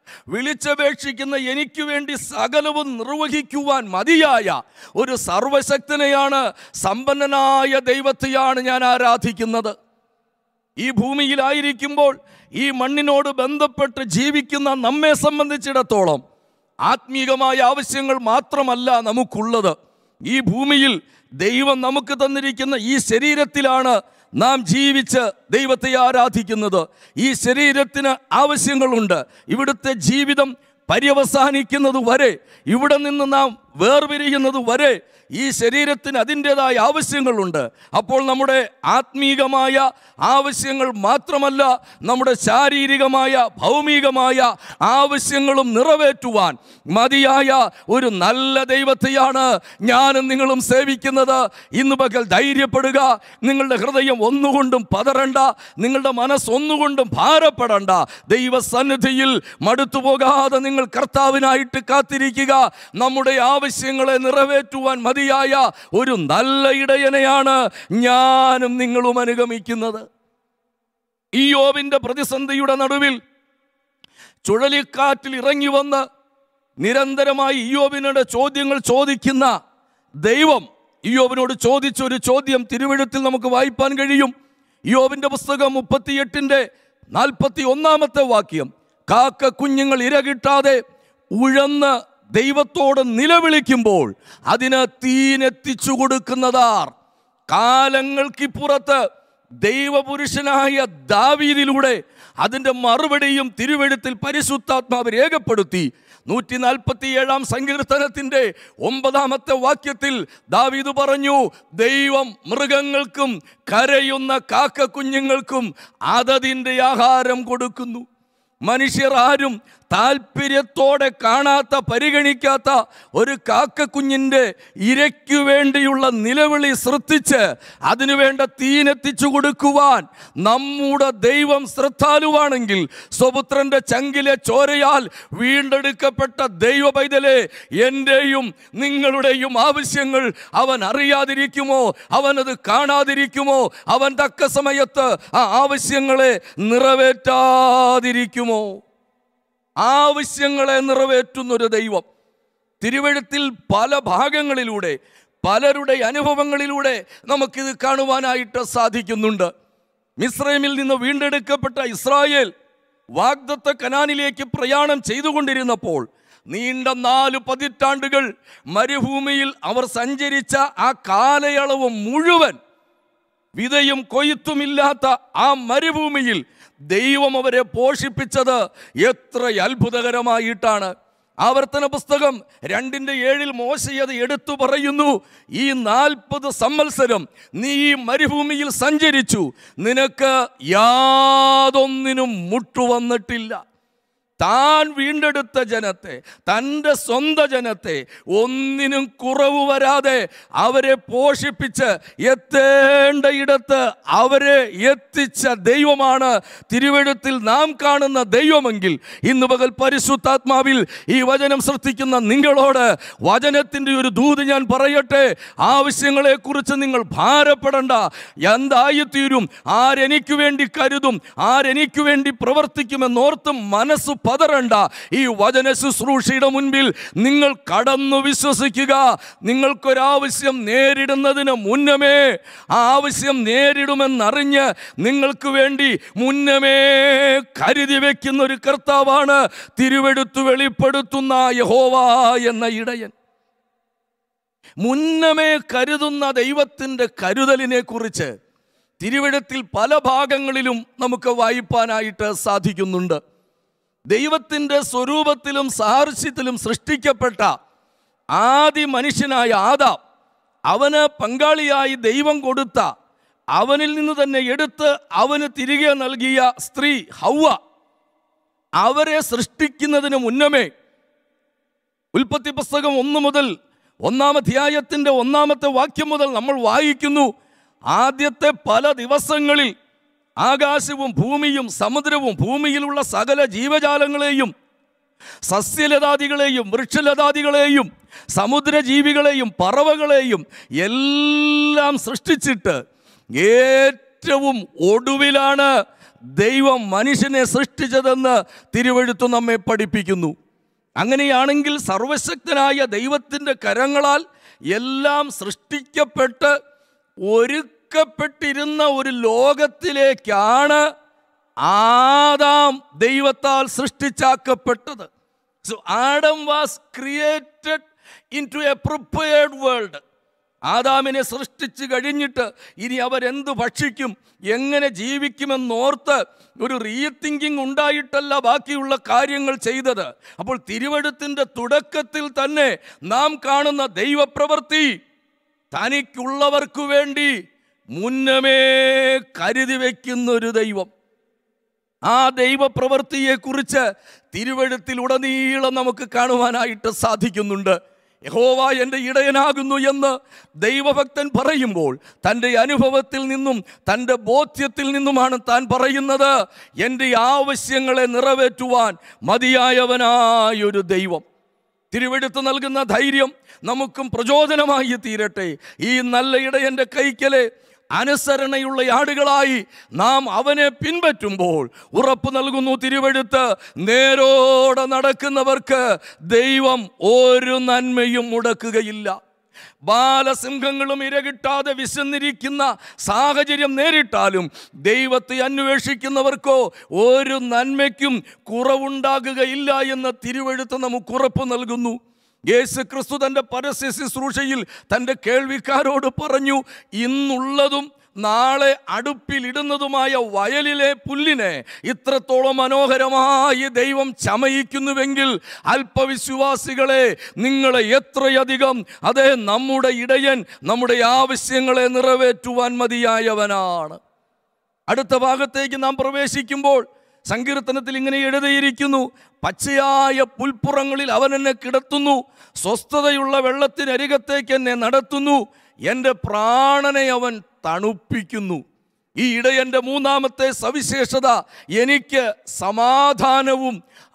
വിളിച്ചപേക്ഷിക്കുന്ന എനിക്ക് വേണ്ടി സകലവും നിർവഹിക്കുവാൻ മതിയായ ഒരു സർവശക്തനെയാണ് സമ്പന്നനായ ദൈവത്തെയാണ് ഞാൻ ആരാധിക്കുന്നത് ഈ ഭൂമിയിലായിരിക്കുമ്പോൾ ഈ മണ്ണിനോട് ബന്ധപ്പെട്ട് ജീവിക്കുന്ന നമ്മെ സംബന്ധിച്ചിടത്തോളം ആത്മീകമായ ആവശ്യങ്ങൾ മാത്രമല്ല നമുക്കുള്ളത് ഈ ഭൂമിയിൽ ദൈവം നമുക്ക് തന്നിരിക്കുന്ന ഈ ശരീരത്തിലാണ് നാം ജീവിച്ച് ദൈവത്തെ ആരാധിക്കുന്നത് ഈ ശരീരത്തിന് ആവശ്യങ്ങളുണ്ട് ഇവിടുത്തെ ജീവിതം പര്യവസാനിക്കുന്നത് വരെ ഇവിടെ നിന്ന് നാം വേർപിരിയുന്നത് വരെ ഈ ശരീരത്തിന് അതിൻ്റെതായ ആവശ്യങ്ങളുണ്ട് അപ്പോൾ നമ്മുടെ ആത്മീകമായ ആവശ്യങ്ങൾ മാത്രമല്ല നമ്മുടെ ശാരീരികമായ ഭൗമികമായ ആവശ്യങ്ങളും നിറവേറ്റുവാൻ മതിയായ ഒരു നല്ല ദൈവത്തെയാണ് ഞാനും നിങ്ങളും സേവിക്കുന്നത് ഇന്ന് പകൽ ധൈര്യപ്പെടുക നിങ്ങളുടെ ഹൃദയം ഒന്നുകൊണ്ടും പതറണ്ട നിങ്ങളുടെ മനസ്സ് ഒന്നുകൊണ്ടും ഭാരപ്പെടണ്ട ദൈവസന്നിധിയിൽ മടുത്തു പോകാതെ നിങ്ങൾ കർത്താവിനായിട്ട് കാത്തിരിക്കുക നമ്മുടെ ആവശ്യങ്ങളെ നിറവേറ്റുവാൻ മതിയായ ഒരു നല്ല ഇടയനെയാണ് ഞാനും നിങ്ങളും അനുഗമിക്കുന്നത് ഈ യോവിൻ്റെ പ്രതിസന്ധിയുടെ നടുവിൽ ചുഴലിക്കാറ്റിൽ ഇറങ്ങി വന്ന് നിരന്തരമായി ഇയോബിനോട് ചോദ്യങ്ങൾ ചോദിക്കുന്ന ദൈവം ഇയോബിനോട് ചോദിച്ച ഒരു ചോദ്യം തിരുവഴുത്തിൽ നമുക്ക് വായിപ്പാൻ കഴിയും ഇയോബിൻ്റെ പുസ്തകം മുപ്പത്തിയെട്ടിൻ്റെ നാൽപ്പത്തി ഒന്നാമത്തെ വാക്യം കാക്ക കുഞ്ഞുങ്ങൾ ഇരകിട്ടാതെ ഉഴന്ന് ദൈവത്തോട് നിലവിളിക്കുമ്പോൾ അതിന് തീനെത്തിച്ചു കൊടുക്കുന്നതാർ കാലങ്ങൾക്കിപ്പുറത്ത് ദൈവപുരുഷനായ ദാവീദിലൂടെ അതിൻ്റെ മറുപടിയും തിരുവെഴുത്തിൽ പരിശുദ്ധാത്മാവ് രേഖപ്പെടുത്തി നൂറ്റി നാൽപ്പത്തി ഏഴാം സങ്കീർത്തനത്തിൻ്റെ ഒമ്പതാമത്തെ വാക്യത്തിൽ ദാവീദ് പറഞ്ഞു ദൈവം മൃഗങ്ങൾക്കും കരയുന്ന കാക്ക കുഞ്ഞുങ്ങൾക്കും അതതിൻ്റെ ആഹാരം കൊടുക്കുന്നു മനുഷ്യർ ആരും താല്പര്യത്തോടെ കാണാത്ത പരിഗണിക്കാത്ത ഒരു കാക്കക്കുഞ്ഞിൻ്റെ ഇരയ്ക്കു വേണ്ടിയുള്ള നിലവിളി ശ്രദ്ധിച്ച് അതിനു വേണ്ട തീനെത്തിച്ചു കൊടുക്കുവാൻ നമ്മുടെ ദൈവം ശ്രദ്ധാലുവാണെങ്കിൽ സ്വപുത്രൻ്റെ ചങ്കിലെ ചോരയാൽ വീണ്ടെടുക്കപ്പെട്ട ദൈവ പൈതലെ എൻ്റെയും നിങ്ങളുടെയും ആവശ്യങ്ങൾ അവൻ അറിയാതിരിക്കുമോ അവനത് കാണാതിരിക്കുമോ അവൻ തക്ക സമയത്ത് ആ ആവശ്യങ്ങളെ നിറവേറ്റാതിരിക്കുമോ ആവശ്യങ്ങളെ നിറവേറ്റുന്നൊരു ദൈവം തിരുവഴുത്തിൽ പല ഭാഗങ്ങളിലൂടെ പലരുടെ അനുഭവങ്ങളിലൂടെ നമുക്കിത് കാണുവാനായിട്ട് സാധിക്കുന്നുണ്ട് മിസ്രൈമിൽ നിന്ന് വീണ്ടെടുക്കപ്പെട്ട ഇസ്രായേൽ വാഗ്ദത്ത കനാനിലേക്ക് പ്രയാണം ചെയ്തുകൊണ്ടിരുന്നപ്പോൾ നീണ്ട നാല് പതിറ്റാണ്ടുകൾ മരുഭൂമിയിൽ അവർ സഞ്ചരിച്ച ആ കാലയളവ് മുഴുവൻ വിതയും കൊയ്ത്തുമില്ലാത്ത ആ മരുഭൂമിയിൽ ദൈവം അവരെ പോഷിപ്പിച്ചത് എത്ര അത്ഭുതകരമായിട്ടാണ് ആവർത്തന പുസ്തകം രണ്ടിൻ്റെ ഏഴിൽ മോശയത് എടുത്തു പറയുന്നു ഈ നാൽപ്പത് സംവത്സരം നീ ഈ മരുഭൂമിയിൽ സഞ്ചരിച്ചു നിനക്ക് യാതൊന്നിനും മുട്ടുവന്നിട്ടില്ല താൻ വീണ്ടെടുത്ത ജനത്തെ തൻ്റെ സ്വന്തം ജനത്തെ ഒന്നിനും കുറവ് വരാതെ അവരെ പോഷിപ്പിച്ച് എത്തേണ്ട ഇടത്ത് അവരെ എത്തിച്ച ദൈവമാണ് തിരുവഴുത്തിൽ നാം കാണുന്ന ദൈവമെങ്കിൽ ഇന്ന് പകൽ പരിശുദ്ധാത്മാവിൽ ഈ വചനം ശ്രദ്ധിക്കുന്ന നിങ്ങളോട് വചനത്തിൻ്റെ ഒരു ദൂത് ഞാൻ പറയട്ടെ ആവശ്യങ്ങളെക്കുറിച്ച് നിങ്ങൾ ഭാരപ്പെടണ്ട എന്തായിത്തീരും ആരെനിക്ക് വേണ്ടി കരുതും ആരെനിക്ക് വേണ്ടി പ്രവർത്തിക്കുമെന്നോർത്ത് മനസ്സ് പതറണ്ട ഈ വചന ശുശ്രൂഷയുടെ മുൻപിൽ നിങ്ങൾ കടന്നു വിശ്വസിക്കുക നിങ്ങൾക്കൊരാവശ്യം നേരിടുന്നതിന് മുന്നമേ ആ ആവശ്യം നേരിടുമെന്നറിഞ്ഞ് നിങ്ങൾക്ക് വേണ്ടി മുന്നമേ കരുതി വെക്കുന്ന ഒരു കർത്താവാണ് തിരുവെടുത്തു വെളിപ്പെടുത്തുന്ന യഹോവ എന്ന ഇടയൻ മുന്നമേ കരുതുന്ന ദൈവത്തിൻ്റെ കരുതലിനെ കുറിച്ച് തിരുവഴുത്തിൽ പല ഭാഗങ്ങളിലും നമുക്ക് വായിപ്പാനായിട്ട് സാധിക്കുന്നുണ്ട് ദൈവത്തിൻ്റെ സ്വരൂപത്തിലും സാഹർശ്യത്തിലും സൃഷ്ടിക്കപ്പെട്ട ആദി മനുഷ്യനായ ആദാം അവന് പങ്കാളിയായി ദൈവം കൊടുത്ത അവനിൽ നിന്ന് തന്നെ എടുത്ത് അവന് തിരികെ നൽകിയ സ്ത്രീ ഹൗവ അവരെ സൃഷ്ടിക്കുന്നതിന് മുന്നമേ ഉൽപ്പത്തി പുസ്തകം ഒന്ന് മുതൽ ഒന്നാം അധ്യായത്തിൻ്റെ ഒന്നാമത്തെ വാക്യം മുതൽ നമ്മൾ വായിക്കുന്നു ആദ്യത്തെ പല ദിവസങ്ങളിൽ ആകാശവും ഭൂമിയും സമുദ്രവും ഭൂമിയിലുള്ള സകല ജീവജാലങ്ങളെയും സസ്യലതാദികളെയും വൃക്ഷലതാദികളെയും സമുദ്രജീവികളെയും പറവകളെയും എല്ലാം സൃഷ്ടിച്ചിട്ട് ഏറ്റവും ഒടുവിലാണ് ദൈവം മനുഷ്യനെ സൃഷ്ടിച്ചതെന്ന് തിരുവഴുത്തു നമ്മെ പഠിപ്പിക്കുന്നു അങ്ങനെയാണെങ്കിൽ സർവശക്തനായ ദൈവത്തിൻ്റെ കരങ്ങളാൽ എല്ലാം സൃഷ്ടിക്കപ്പെട്ട് ഒരുക്കപ്പെട്ടിരുന്ന ഒരു ലോകത്തിലേക്കാണ് ആദാം ദൈവത്താൽ സൃഷ്ടിച്ചാക്കപ്പെട്ടത് so Adam was created into a prepared world ആദാമിനെ സൃഷ്ടിച്ച് കഴിഞ്ഞിട്ട് ഇനി അവരെന്ത് ഭക്ഷിക്കും എങ്ങനെ ജീവിക്കുമെന്നോർത്ത് ഒരു റീതിങ്കിങ് ഉണ്ടായിട്ടല്ല ബാക്കിയുള്ള കാര്യങ്ങൾ ചെയ്തത് അപ്പോൾ തിരുവഴുത്തിൻ്റെ തുടക്കത്തിൽ തന്നെ നാം കാണുന്ന ദൈവപ്രവൃത്തി തനിക്കുള്ളവർക്കു വേണ്ടി മുന്നമേ കരുതി വയ്ക്കുന്നൊരു ദൈവം ആ ദൈവപ്രവൃത്തിയെക്കുറിച്ച് തിരുവഴുത്തിലുടനീളം നമുക്ക് കാണുവാനായിട്ട് സാധിക്കുന്നുണ്ട് യഹോവ എൻ്റെ ഇടയനാകുന്നു എന്ന് ദൈവഭക്തൻ പറയുമ്പോൾ തൻ്റെ അനുഭവത്തിൽ നിന്നും തൻ്റെ ബോധ്യത്തിൽ നിന്നുമാണ് താൻ പറയുന്നത് എൻ്റെ ആവശ്യങ്ങളെ നിറവേറ്റുവാൻ മതിയായവനായൊരു ദൈവം തിരുവെടുത്ത് നൽകുന്ന ധൈര്യം നമുക്കും പ്രചോദനമായി തീരട്ടെ ഈ നല്ല ഇടയൻ്റെ കൈക്കലെ അനുസരണയുള്ള ആടുകളായി നാം അവനെ പിൻപറ്റുമ്പോൾ ഉറപ്പ് നൽകുന്നു തിരുവെടുത്ത് നേരോടെ നടക്കുന്നവർക്ക് ദൈവം ഒരു നന്മയും മുടക്കുകയില്ല ബാലസിംഹങ്ങളും ഇരകിട്ടാതെ വിശന്നിരിക്കുന്ന സാഹചര്യം നേരിട്ടാലും ദൈവത്തെ അന്വേഷിക്കുന്നവർക്കോ ഒരു നന്മയ്ക്കും കുറവുണ്ടാകുകയില്ല എന്ന് തിരുവെഴുത്ത് നമുക്ക് ഉറപ്പ് നൽകുന്നു യേശു ക്രിസ്തു തൻ്റെ പരസ്യ ശുശ്രൂഷയിൽ തൻ്റെ കേൾവിക്കാരോട് പറഞ്ഞു ഇന്നുള്ളതും നാളെ അടുപ്പിലിടുന്നതുമായ വയലിലെ പുല്ലിനെ ഇത്രത്തോളം മനോഹരമായി ദൈവം ചമയിക്കുന്നുവെങ്കിൽ അല്പവിശ്വാസികളെ നിങ്ങളെ എത്രയധികം അതേ നമ്മുടെ ഇടയൻ നമ്മുടെ ആവശ്യങ്ങളെ നിറവേറ്റുവാൻ മതിയായവനാണ് അടുത്ത ഭാഗത്തേക്ക് നാം പ്രവേശിക്കുമ്പോൾ സങ്കീർത്തനത്തിൽ ഇങ്ങനെ എഴുതിയിരിക്കുന്നു പച്ചയായ പുൽപ്പുറങ്ങളിൽ അവൻ എന്നെ കിടത്തുന്നു സ്വസ്ഥതയുള്ള വെള്ളത്തിനരികത്തേക്ക് എന്നെ നടത്തുന്നു എൻ്റെ പ്രാണനെ അവൻ തണുപ്പിക്കുന്നു ഈ ഇടയൻ്റെ മൂന്നാമത്തെ സവിശേഷത എനിക്ക് സമാധാനവും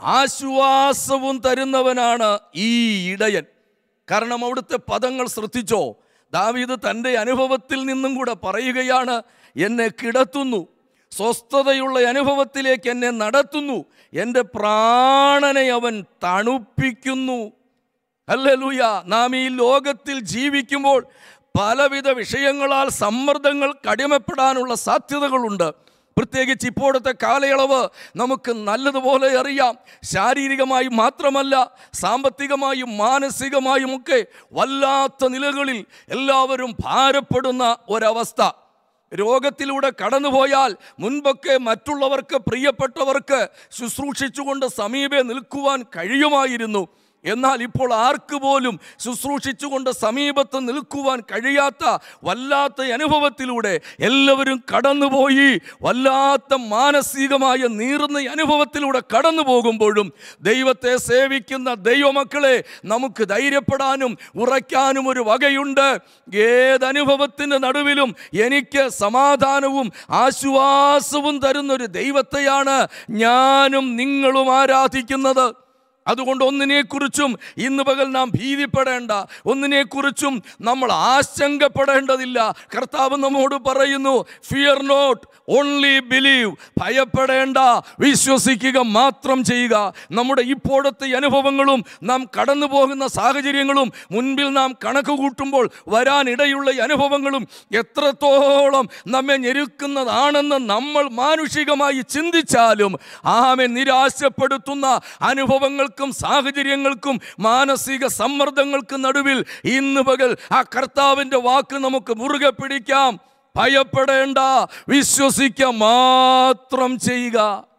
ആശ്വാസവും തരുന്നവനാണ് ഈ ഇടയൻ കാരണം അവിടുത്തെ പദങ്ങൾ ശ്രദ്ധിച്ചോ ദാവീദ് തൻ്റെ അനുഭവത്തിൽ നിന്നും കൂടെ പറയുകയാണ് എന്നെ കിടത്തുന്നു സ്വസ്ഥതയുള്ള അനുഭവത്തിലേക്ക് എന്നെ നടത്തുന്നു എൻ്റെ പ്രാണനെ അവൻ തണുപ്പിക്കുന്നു അല്ലലൂയ നാം ഈ ലോകത്തിൽ ജീവിക്കുമ്പോൾ പലവിധ വിഷയങ്ങളാൽ സമ്മർദ്ദങ്ങൾ കടിമപ്പെടാനുള്ള സാധ്യതകളുണ്ട് പ്രത്യേകിച്ച് ഇപ്പോഴത്തെ കാലയളവ് നമുക്ക് നല്ലതുപോലെ അറിയാം ശാരീരികമായി മാത്രമല്ല സാമ്പത്തികമായും മാനസികമായും ഒക്കെ വല്ലാത്ത നിലകളിൽ എല്ലാവരും ഭാരപ്പെടുന്ന ഒരവസ്ഥ രോഗത്തിലൂടെ കടന്നുപോയാൽ മുൻപൊക്കെ മറ്റുള്ളവർക്ക് പ്രിയപ്പെട്ടവർക്ക് ശുശ്രൂഷിച്ചുകൊണ്ട് സമീപെ നിൽക്കുവാൻ കഴിയുമായിരുന്നു എന്നാൽ ഇപ്പോൾ ആർക്ക് പോലും ശുശ്രൂഷിച്ചുകൊണ്ട് സമീപത്ത് നിൽക്കുവാൻ കഴിയാത്ത വല്ലാത്ത അനുഭവത്തിലൂടെ എല്ലാവരും കടന്നുപോയി വല്ലാത്ത മാനസികമായ നീറുന്ന അനുഭവത്തിലൂടെ കടന്നു പോകുമ്പോഴും ദൈവത്തെ സേവിക്കുന്ന ദൈവമക്കളെ നമുക്ക് ധൈര്യപ്പെടാനും ഉറയ്ക്കാനും ഒരു വകയുണ്ട് ഏതനുഭവത്തിൻ്റെ നടുവിലും എനിക്ക് സമാധാനവും ആശ്വാസവും തരുന്നൊരു ദൈവത്തെയാണ് ഞാനും നിങ്ങളും ആരാധിക്കുന്നത് അതുകൊണ്ട് ഒന്നിനെക്കുറിച്ചും ഇന്ന് പകൽ നാം ഭീതിപ്പെടേണ്ട ഒന്നിനെക്കുറിച്ചും നമ്മൾ ആശങ്കപ്പെടേണ്ടതില്ല കർത്താവ് നമ്മോട് പറയുന്നു ഫിയർ നോട്ട് ഓൺലി ബിലീവ് ഭയപ്പെടേണ്ട വിശ്വസിക്കുക മാത്രം ചെയ്യുക നമ്മുടെ ഇപ്പോഴത്തെ അനുഭവങ്ങളും നാം കടന്നു പോകുന്ന സാഹചര്യങ്ങളും മുൻപിൽ നാം കണക്ക് കൂട്ടുമ്പോൾ വരാനിടയുള്ള ഈ അനുഭവങ്ങളും എത്രത്തോളം നമ്മെ ഞെരുക്കുന്നതാണെന്ന് നമ്മൾ മാനുഷികമായി ചിന്തിച്ചാലും ആമെ നിരാശപ്പെടുത്തുന്ന അനുഭവങ്ങൾക്കും സാഹചര്യങ്ങൾക്കും മാനസിക സമ്മർദ്ദങ്ങൾക്കും നടുവിൽ ഇന്ന് പകൽ ആ കർത്താവിൻ്റെ വാക്ക് നമുക്ക് മുറുകെ പിടിക്കാം ഭയപ്പെടേണ്ട വിശ്വസിക്കുക മാത്രം ചെയ്യുക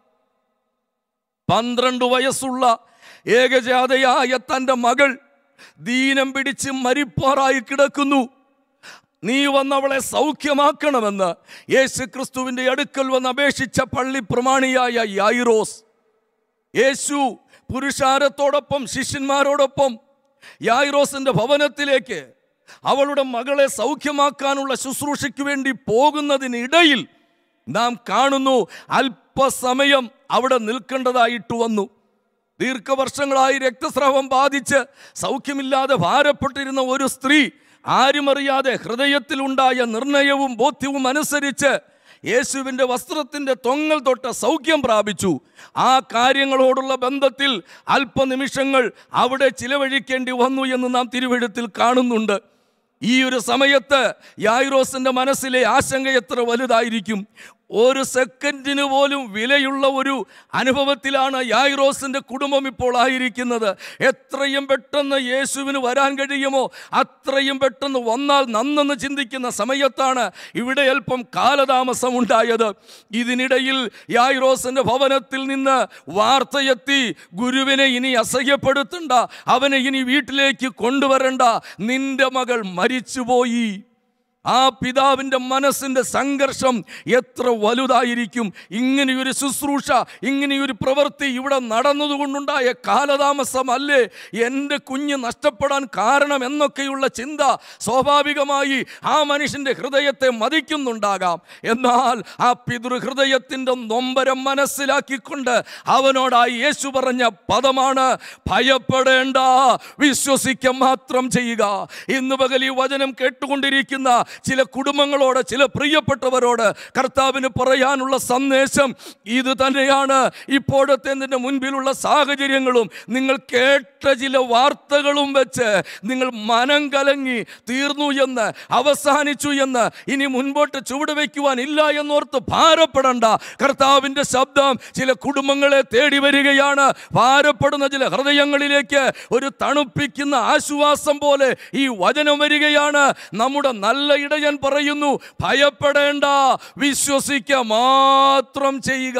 പന്ത്രണ്ട് വയസ്സുള്ള ഏകജാതയായ തൻ്റെ മകൾ ദീനം പിടിച്ച് മരിപ്പാറായി കിടക്കുന്നു നീ വന്നവളെ സൗഖ്യമാക്കണമെന്ന് യേശു ക്രിസ്തുവിൻ്റെ അടുക്കൽ വന്ന് അപേക്ഷിച്ച പള്ളി പ്രമാണിയായ യായിറോസ് യേശു പുരുഷാരത്തോടൊപ്പം ശിഷ്യന്മാരോടൊപ്പം യായിറോസിൻ്റെ ഭവനത്തിലേക്ക് അവളുടെ മകളെ സൗഖ്യമാക്കാനുള്ള ശുശ്രൂഷയ്ക്ക് വേണ്ടി പോകുന്നതിനിടയിൽ നാം കാണുന്നു അല്പസമയം അവിടെ നിൽക്കേണ്ടതായിട്ട് വന്നു ദീർഘവർഷങ്ങളായി രക്തസ്രാവം ബാധിച്ച് സൗഖ്യമില്ലാതെ ഭാരപ്പെട്ടിരുന്ന ഒരു സ്ത്രീ ആരുമറിയാതെ ഹൃദയത്തിലുണ്ടായ നിർണയവും ബോധ്യവും അനുസരിച്ച് യേശുവിൻ്റെ വസ്ത്രത്തിൻ്റെ തൊങ്ങൽ തൊട്ട് സൗഖ്യം പ്രാപിച്ചു ആ കാര്യങ്ങളോടുള്ള ബന്ധത്തിൽ അല്പനിമിഷങ്ങൾ അവിടെ ചിലവഴിക്കേണ്ടി വന്നു എന്ന് നാം തിരുവഴുത്തിൽ കാണുന്നുണ്ട് ഈ ഒരു സമയത്ത് യായിറോസിന്റെ മനസ്സിലെ ആശങ്ക എത്ര വലുതായിരിക്കും ഒരു സെക്കൻഡിന് പോലും വിലയുള്ള ഒരു അനുഭവത്തിലാണ് യായിറോസിന്റെ കുടുംബം ഇപ്പോൾ ആയിരിക്കുന്നത് എത്രയും പെട്ടെന്ന് യേശുവിന് വരാൻ കഴിയുമോ അത്രയും പെട്ടെന്ന് വന്നാൽ നന്നെന്ന് ചിന്തിക്കുന്ന സമയത്താണ് ഇവിടെ അല്പം കാലതാമസം ഉണ്ടായത് ഇതിനിടയിൽ യായിറോസിന്റെ ഭവനത്തിൽ നിന്ന് വാർത്തയെത്തി ഗുരുവിനെ ഇനി അസഹ്യപ്പെടുത്തണ്ട അവനെ ഇനി വീട്ടിലേക്ക് കൊണ്ടുവരണ്ട നിന്റെ മകൾ മരിച്ചുപോയി ആ പിതാവിൻ്റെ മനസ്സിൻ്റെ സംഘർഷം എത്ര വലുതായിരിക്കും ഇങ്ങനെയൊരു ശുശ്രൂഷ ഇങ്ങനെയൊരു പ്രവൃത്തി ഇവിടെ നടന്നതുകൊണ്ടുണ്ടായ കാലതാമസമല്ലേ എൻ്റെ കുഞ്ഞ് നഷ്ടപ്പെടാൻ കാരണം എന്നൊക്കെയുള്ള ചിന്ത സ്വാഭാവികമായി ആ മനുഷ്യൻ്റെ ഹൃദയത്തെ മതിക്കുന്നുണ്ടാകാം എന്നാൽ ആ പിതൃഹൃദയത്തിൻ്റെ നൊമ്പരം മനസ്സിലാക്കിക്കൊണ്ട് അവനോടായി യേശു പറഞ്ഞ പദമാണ് ഭയപ്പെടേണ്ട വിശ്വസിക്കുക മാത്രം ചെയ്യുക ഇന്ന് പകൽ ഈ വചനം കേട്ടുകൊണ്ടിരിക്കുന്ന ചില കുടുംബങ്ങളോട് ചില പ്രിയപ്പെട്ടവരോട് കർത്താവിന് പറയാനുള്ള സന്ദേശം ഇത് തന്നെയാണ് ഇപ്പോഴത്തെ നിന്റെ മുൻപിലുള്ള സാഹചര്യങ്ങളും നിങ്ങൾ കേട്ട ചില വാർത്തകളും വെച്ച് നിങ്ങൾ മനം കലങ്ങി തീർന്നു എന്ന് അവസാനിച്ചു എന്ന് ഇനി മുൻപോട്ട് ചുവട് വയ്ക്കുവാൻ ഇല്ല എന്നോർത്ത് ഭാരപ്പെടണ്ട കർത്താവിൻ്റെ ശബ്ദം ചില കുടുംബങ്ങളെ തേടി വരികയാണ് ഭാരപ്പെടുന്ന ചില ഹൃദയങ്ങളിലേക്ക് ഒരു തണുപ്പിക്കുന്ന ആശ്വാസം പോലെ ഈ വചനം വരികയാണ് നമ്മുടെ നല്ല ഇടയൻ പറയുന്നു ഭയപ്പെടേണ്ട വിശ്വസിക്കുക മാത്രം ചെയ്യുക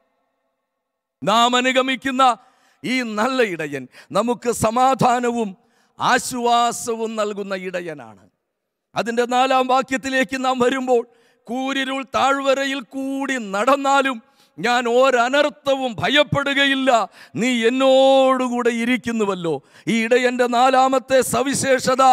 നാം അനുഗമിക്കുന്ന ഈ നല്ല ഇടയൻ നമുക്ക് സമാധാനവും ആശ്വാസവും നൽകുന്ന ഇടയനാണ് അതിൻ്റെ നാലാം വാക്യത്തിലേക്ക് നാം വരുമ്പോൾ കൂരിരുൾ താഴ്വരയിൽ കൂടി നടന്നാലും ഞാൻ ഒരനർത്ഥവും ഭയപ്പെടുകയില്ല നീ എന്നോടുകൂടെ ഇരിക്കുന്നുവല്ലോ ഈ ഇടയൻ്റെ നാലാമത്തെ സവിശേഷത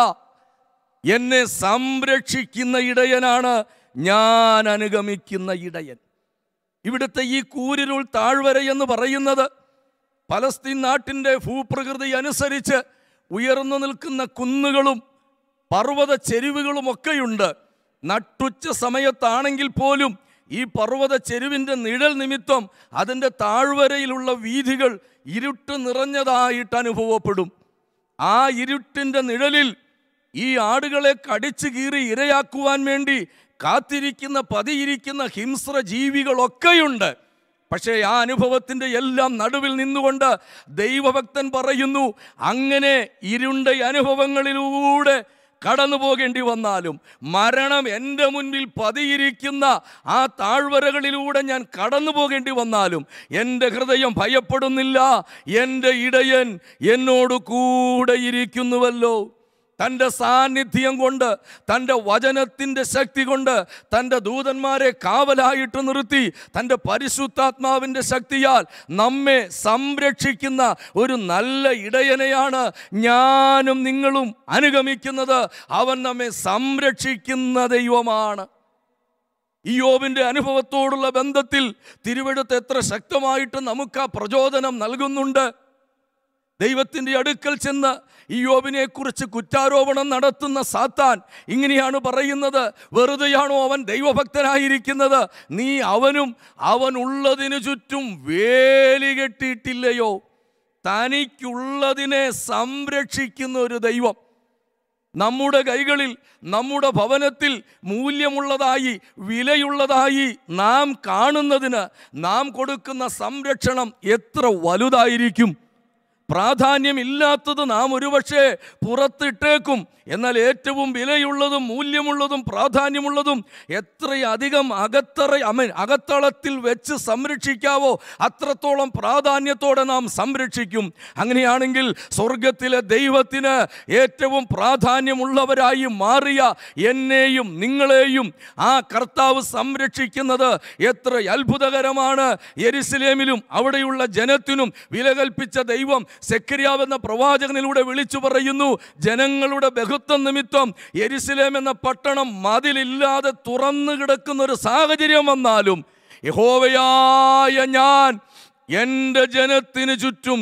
എന്നെ സംരക്ഷിക്കുന്ന ഇടയനാണ് ഞാൻ അനുഗമിക്കുന്ന ഇടയൻ ഇവിടുത്തെ ഈ കൂരിരുൾ താഴ്വര എന്ന് പറയുന്നത് പലസ്തീൻ നാട്ടിൻ്റെ ഭൂപ്രകൃതി അനുസരിച്ച് ഉയർന്നു നിൽക്കുന്ന കുന്നുകളും പർവ്വത ചെരുവുകളും ഒക്കെയുണ്ട് നട്ടുച്ച സമയത്താണെങ്കിൽ പോലും ഈ പർവ്വത ചെരുവിൻ്റെ നിഴൽ നിമിത്തം അതിൻ്റെ താഴ്വരയിലുള്ള വീഥികൾ ഇരുട്ട് നിറഞ്ഞതായിട്ട് അനുഭവപ്പെടും ആ ഇരുട്ടിൻ്റെ നിഴലിൽ ഈ ആടുകളെ കടിച്ചു കീറി ഇരയാക്കുവാൻ വേണ്ടി കാത്തിരിക്കുന്ന പതിയിരിക്കുന്ന ഹിംസ്ര ജീവികളൊക്കെയുണ്ട് പക്ഷേ ആ അനുഭവത്തിൻ്റെ എല്ലാം നടുവിൽ നിന്നുകൊണ്ട് ദൈവഭക്തൻ പറയുന്നു അങ്ങനെ ഇരുണ്ട അനുഭവങ്ങളിലൂടെ കടന്നു പോകേണ്ടി വന്നാലും മരണം എൻ്റെ മുൻപിൽ പതിയിരിക്കുന്ന ആ താഴ്വരകളിലൂടെ ഞാൻ കടന്നു പോകേണ്ടി വന്നാലും എൻ്റെ ഹൃദയം ഭയപ്പെടുന്നില്ല എൻ്റെ ഇടയൻ എന്നോട് കൂടെ ഇരിക്കുന്നുവല്ലോ തൻ്റെ സാന്നിധ്യം കൊണ്ട് തൻ്റെ വചനത്തിൻ്റെ ശക്തി കൊണ്ട് തൻ്റെ ദൂതന്മാരെ കാവലായിട്ട് നിർത്തി തൻ്റെ പരിശുദ്ധാത്മാവിൻ്റെ ശക്തിയാൽ നമ്മെ സംരക്ഷിക്കുന്ന ഒരു നല്ല ഇടയനെയാണ് ഞാനും നിങ്ങളും അനുഗമിക്കുന്നത് അവൻ നമ്മെ സംരക്ഷിക്കുന്ന ദൈവമാണ് ഈ യോബിൻ്റെ അനുഭവത്തോടുള്ള ബന്ധത്തിൽ തിരുവെടുത്ത് എത്ര ശക്തമായിട്ട് നമുക്ക് ആ പ്രചോദനം നൽകുന്നുണ്ട് ദൈവത്തിൻ്റെ അടുക്കൽ ചെന്ന് ഈ യോബിനെ കുറിച്ച് കുറ്റാരോപണം നടത്തുന്ന സാത്താൻ ഇങ്ങനെയാണ് പറയുന്നത് വെറുതെയാണോ അവൻ ദൈവഭക്തനായിരിക്കുന്നത് നീ അവനും അവനുള്ളതിനു ചുറ്റും വേലി കെട്ടിയിട്ടില്ലയോ തനിക്കുള്ളതിനെ സംരക്ഷിക്കുന്ന ഒരു ദൈവം നമ്മുടെ കൈകളിൽ നമ്മുടെ ഭവനത്തിൽ മൂല്യമുള്ളതായി വിലയുള്ളതായി നാം കാണുന്നതിന് നാം കൊടുക്കുന്ന സംരക്ഷണം എത്ര വലുതായിരിക്കും പ്രാധാന്യമില്ലാത്തത് നാം ഒരുപക്ഷെ പുറത്തിട്ടേക്കും എന്നാൽ ഏറ്റവും വിലയുള്ളതും മൂല്യമുള്ളതും പ്രാധാന്യമുള്ളതും എത്രയധികം അകത്തറ അമൻ അകത്തളത്തിൽ വെച്ച് സംരക്ഷിക്കാവോ അത്രത്തോളം പ്രാധാന്യത്തോടെ നാം സംരക്ഷിക്കും അങ്ങനെയാണെങ്കിൽ സ്വർഗത്തിലെ ദൈവത്തിന് ഏറ്റവും പ്രാധാന്യമുള്ളവരായി മാറിയ എന്നെയും നിങ്ങളെയും ആ കർത്താവ് സംരക്ഷിക്കുന്നത് എത്ര അത്ഭുതകരമാണ് യെരുസലേമിലും അവിടെയുള്ള ജനത്തിനും വില കൽപ്പിച്ച ദൈവം സെക്കരിയാവെന്ന പ്രവാചകനിലൂടെ വിളിച്ചു പറയുന്നു ജനങ്ങളുടെ ബഹുത്വം നിമിത്തം യെരുസലേം എന്ന പട്ടണം മതിലില്ലാതെ തുറന്നു കിടക്കുന്ന ഒരു സാഹചര്യം വന്നാലും യഹോവയായ ഞാൻ എൻ്റെ ജനത്തിന് ചുറ്റും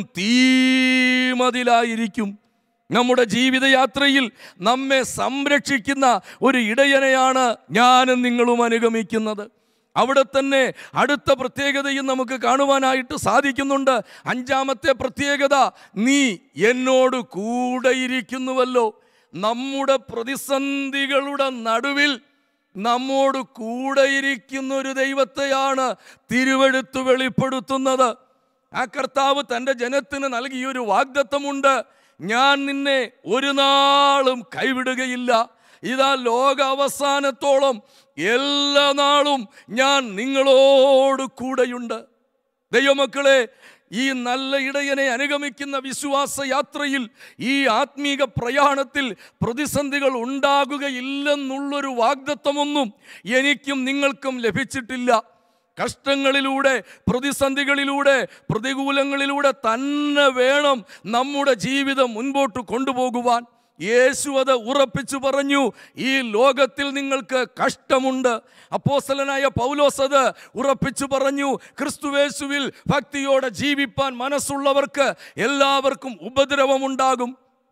തീമതിലായിരിക്കും നമ്മുടെ ജീവിതയാത്രയിൽ നമ്മെ സംരക്ഷിക്കുന്ന ഒരു ഇടയനെയാണ് ഞാനും നിങ്ങളും അനുഗമിക്കുന്നത് അവിടെ തന്നെ അടുത്ത പ്രത്യേകതയും നമുക്ക് കാണുവാനായിട്ട് സാധിക്കുന്നുണ്ട് അഞ്ചാമത്തെ പ്രത്യേകത നീ എന്നോട് കൂടെ ഇരിക്കുന്നുവല്ലോ നമ്മുടെ പ്രതിസന്ധികളുടെ നടുവിൽ നമ്മോട് കൂടെ ഇരിക്കുന്ന ഒരു ദൈവത്തെയാണ് തിരുവെടുത്ത് വെളിപ്പെടുത്തുന്നത് ആ കർത്താവ് തൻ്റെ ജനത്തിന് നൽകിയൊരു വാഗ്ദത്തമുണ്ട് ഞാൻ നിന്നെ ഒരു നാളും കൈവിടുകയില്ല ഇതാ ലോക അവസാനത്തോളം എല്ലാ നാളും ഞാൻ നിങ്ങളോട് കൂടെയുണ്ട് ദൈവമക്കളെ ഈ നല്ല ഇടയനെ അനുഗമിക്കുന്ന വിശ്വാസ യാത്രയിൽ ഈ ആത്മീക പ്രയാണത്തിൽ പ്രതിസന്ധികൾ ഉണ്ടാകുകയില്ലെന്നുള്ളൊരു വാഗ്ദത്വമൊന്നും എനിക്കും നിങ്ങൾക്കും ലഭിച്ചിട്ടില്ല കഷ്ടങ്ങളിലൂടെ പ്രതിസന്ധികളിലൂടെ പ്രതികൂലങ്ങളിലൂടെ തന്നെ വേണം നമ്മുടെ ജീവിതം മുൻപോട്ട് കൊണ്ടുപോകുവാൻ യേശു അത് ഉറപ്പിച്ചു പറഞ്ഞു ഈ ലോകത്തിൽ നിങ്ങൾക്ക് കഷ്ടമുണ്ട് അപ്പോസ്തലനായ പൗലോസ് അത് ഉറപ്പിച്ചു പറഞ്ഞു ക്രിസ്തുവേശുവിൽ ഭക്തിയോടെ ജീവിപ്പാൻ മനസ്സുള്ളവർക്ക് എല്ലാവർക്കും ഉപദ്രവമുണ്ടാകും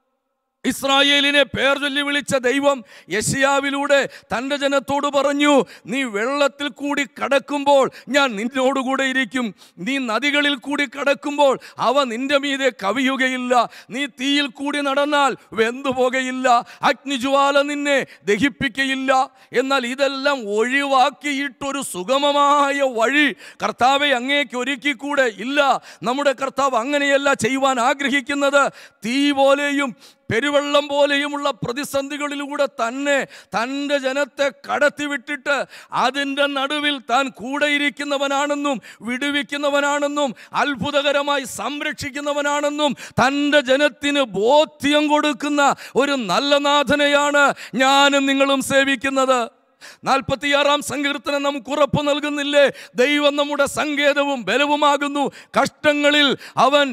ഇസ്രായേലിനെ പേർ ചൊല്ലി വിളിച്ച ദൈവം യശയാവിലൂടെ തൻ്റെ ജനത്തോട് പറഞ്ഞു നീ വെള്ളത്തിൽ കൂടി കടക്കുമ്പോൾ ഞാൻ നിന്നോടുകൂടെ ഇരിക്കും നീ നദികളിൽ കൂടി കടക്കുമ്പോൾ അവ നിന്റെ മീതെ കവിയുകയില്ല നീ തീയിൽ കൂടി നടന്നാൽ വെന്തുപോകയില്ല അഗ്നിജ്വാല നിന്നെ ദഹിപ്പിക്കയില്ല എന്നാൽ ഇതെല്ലാം ഒഴിവാക്കിയിട്ടൊരു സുഗമമായ വഴി കർത്താവെ അങ്ങേക്ക് ഒരുക്കിക്കൂടെ ഇല്ല നമ്മുടെ കർത്താവ് അങ്ങനെയല്ല ചെയ്യുവാൻ ആഗ്രഹിക്കുന്നത് തീ പോലെയും പെരുവെള്ളം പോലെയുമുള്ള പ്രതിസന്ധികളിലൂടെ തന്നെ തൻ്റെ ജനത്തെ കടത്തിവിട്ടിട്ട് അതിൻ്റെ നടുവിൽ താൻ കൂടെയിരിക്കുന്നവനാണെന്നും വിടുവിക്കുന്നവനാണെന്നും അത്ഭുതകരമായി സംരക്ഷിക്കുന്നവനാണെന്നും തൻ്റെ ജനത്തിന് ബോധ്യം കൊടുക്കുന്ന ഒരു നല്ല നാഥനെയാണ് ഞാനും നിങ്ങളും സേവിക്കുന്നത് നാൽപ്പത്തിയാറാം സങ്കീർത്തനം നമുക്ക് ഉറപ്പ് നൽകുന്നില്ലേ ദൈവം നമ്മുടെ സങ്കേതവും ബലവുമാകുന്നു കഷ്ടങ്ങളിൽ അവൻ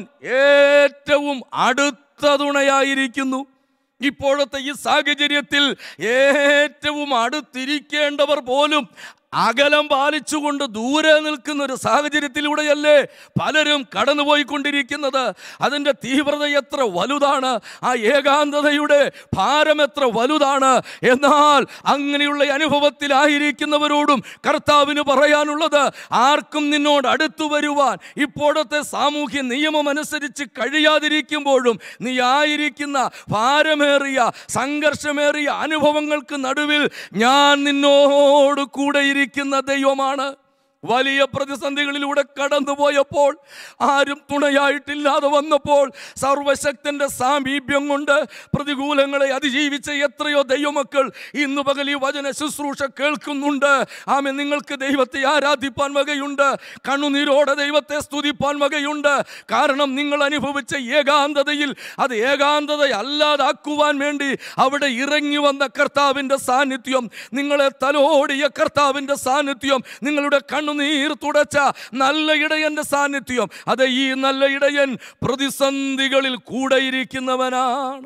ഏറ്റവും അടുത്ത തുണയായിരിക്കുന്നു ഇപ്പോഴത്തെ ഈ സാഹചര്യത്തിൽ ഏറ്റവും അടുത്തിരിക്കേണ്ടവർ പോലും അകലം പാലിച്ചുകൊണ്ട് ദൂരെ നിൽക്കുന്ന ഒരു സാഹചര്യത്തിലൂടെയല്ലേ പലരും കടന്നുപോയിക്കൊണ്ടിരിക്കുന്നത് അതിൻ്റെ തീവ്രത എത്ര വലുതാണ് ആ ഏകാന്തതയുടെ ഭാരം എത്ര വലുതാണ് എന്നാൽ അങ്ങനെയുള്ള അനുഭവത്തിലായിരിക്കുന്നവരോടും കർത്താവിന് പറയാനുള്ളത് ആർക്കും നിന്നോട് അടുത്തു വരുവാൻ ഇപ്പോഴത്തെ സാമൂഹ്യ നിയമം അനുസരിച്ച് കഴിയാതിരിക്കുമ്പോഴും നീ ആയിരിക്കുന്ന ഭാരമേറിയ സംഘർഷമേറിയ അനുഭവങ്ങൾക്ക് നടുവിൽ ഞാൻ നിന്നോട് കൂടെ ഇരിക്കുന്ന ദൈവമാണ് വലിയ പ്രതിസന്ധികളിലൂടെ കടന്നുപോയപ്പോൾ ആരും തുണയായിട്ടില്ലാതെ വന്നപ്പോൾ സർവശക്തന്റെ സാമീപ്യം കൊണ്ട് പ്രതികൂലങ്ങളെ അതിജീവിച്ച എത്രയോ ദൈവമക്കൾ ഇന്ന് പകൽ ഈ വചന ശുശ്രൂഷ കേൾക്കുന്നുണ്ട് ആമെ നിങ്ങൾക്ക് ദൈവത്തെ ആരാധിപ്പാൻ വകയുണ്ട് കണ്ണുനീരോടെ ദൈവത്തെ സ്തുതിപ്പാൻ വകയുണ്ട് കാരണം നിങ്ങൾ അനുഭവിച്ച ഏകാന്തതയിൽ അത് ഏകാന്തത അല്ലാതാക്കുവാൻ വേണ്ടി അവിടെ ഇറങ്ങി വന്ന കർത്താവിൻ്റെ സാന്നിധ്യം നിങ്ങളെ തലോടിയ കർത്താവിൻ്റെ സാന്നിധ്യം നിങ്ങളുടെ കണ്ണുനീർ തുടച്ച നല്ല ഇടയൻ്റെ സാന്നിധ്യം അത് ഈ നല്ല ഇടയൻ പ്രതിസന്ധികളിൽ കൂടെയിരിക്കുന്നവനാണ്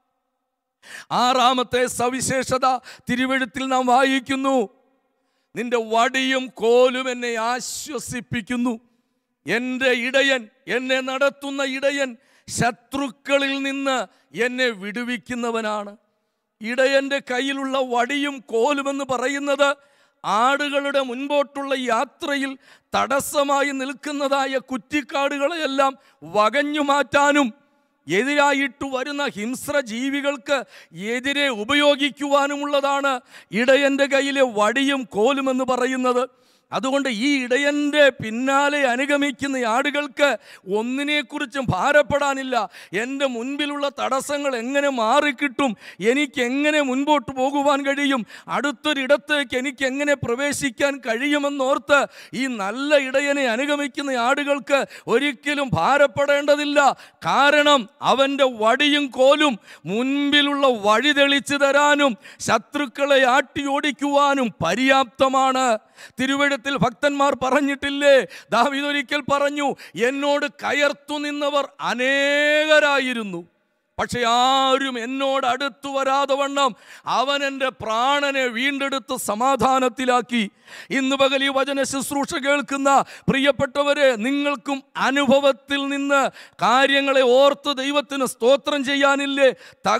ആറാമത്തെ സവിശേഷത തിരുവെഴുത്തിൽ നാം വായിക്കുന്നു നിന്റെ വടിയും കോലും എന്നെ ആശ്വസിപ്പിക്കുന്നു എൻ്റെ ഇടയൻ എന്നെ നടത്തുന്ന ഇടയൻ ശത്രുക്കളിൽ നിന്ന് എന്നെ വിടുവിക്കുന്നവനാണ് ഇടയൻ്റെ കയ്യിലുള്ള വടിയും കോലുമെന്ന് പറയുന്നത് ആടുകളുടെ മുൻപോട്ടുള്ള യാത്രയിൽ തടസ്സമായി നിൽക്കുന്നതായ കുറ്റിക്കാടുകളെയെല്ലാം വകഞ്ഞു മാറ്റാനും എതിരായിട്ട് വരുന്ന ഹിംസ്ര ജീവികൾക്ക് എതിരെ ഉപയോഗിക്കുവാനുമുള്ളതാണ് ഇടയൻ്റെ കയ്യിലെ വടിയും കോലുമെന്ന് പറയുന്നത് അതുകൊണ്ട് ഈ ഇടയൻ്റെ പിന്നാലെ അനുഗമിക്കുന്ന ആടുകൾക്ക് ഒന്നിനെക്കുറിച്ചും ഭാരപ്പെടാനില്ല എൻ്റെ മുൻപിലുള്ള തടസ്സങ്ങൾ എങ്ങനെ മാറിക്കിട്ടും എനിക്ക് എങ്ങനെ മുൻപോട്ട് പോകുവാൻ കഴിയും അടുത്തൊരിടത്തേക്ക് എനിക്ക് എങ്ങനെ പ്രവേശിക്കാൻ കഴിയുമെന്നോർത്ത് ഈ നല്ല ഇടയനെ അനുഗമിക്കുന്ന ആടുകൾക്ക് ഒരിക്കലും ഭാരപ്പെടേണ്ടതില്ല കാരണം അവൻ്റെ വടിയും കോലും മുൻപിലുള്ള വഴി തെളിച്ചു തരാനും ശത്രുക്കളെ ആട്ടിയോടിക്കുവാനും പര്യാപ്തമാണ് തിരുവഴുത്തിൽ ഭക്തന്മാർ പറഞ്ഞിട്ടില്ലേ ദാവീദ് ഒരിക്കൽ പറഞ്ഞു എന്നോട് കയർത്തു നിന്നവർ അനേകരായിരുന്നു പക്ഷെ ആരും എന്നോട് അടുത്തു വരാതെ വണ്ണം അവൻ എൻ്റെ പ്രാണനെ വീണ്ടെടുത്ത് സമാധാനത്തിലാക്കി ഇന്ന് പകൽ ഈ വചന ശുശ്രൂഷ കേൾക്കുന്ന പ്രിയപ്പെട്ടവരെ നിങ്ങൾക്കും അനുഭവത്തിൽ നിന്ന് കാര്യങ്ങളെ ഓർത്ത് ദൈവത്തിന് സ്തോത്രം ചെയ്യാനില്ലേ തകർത്തു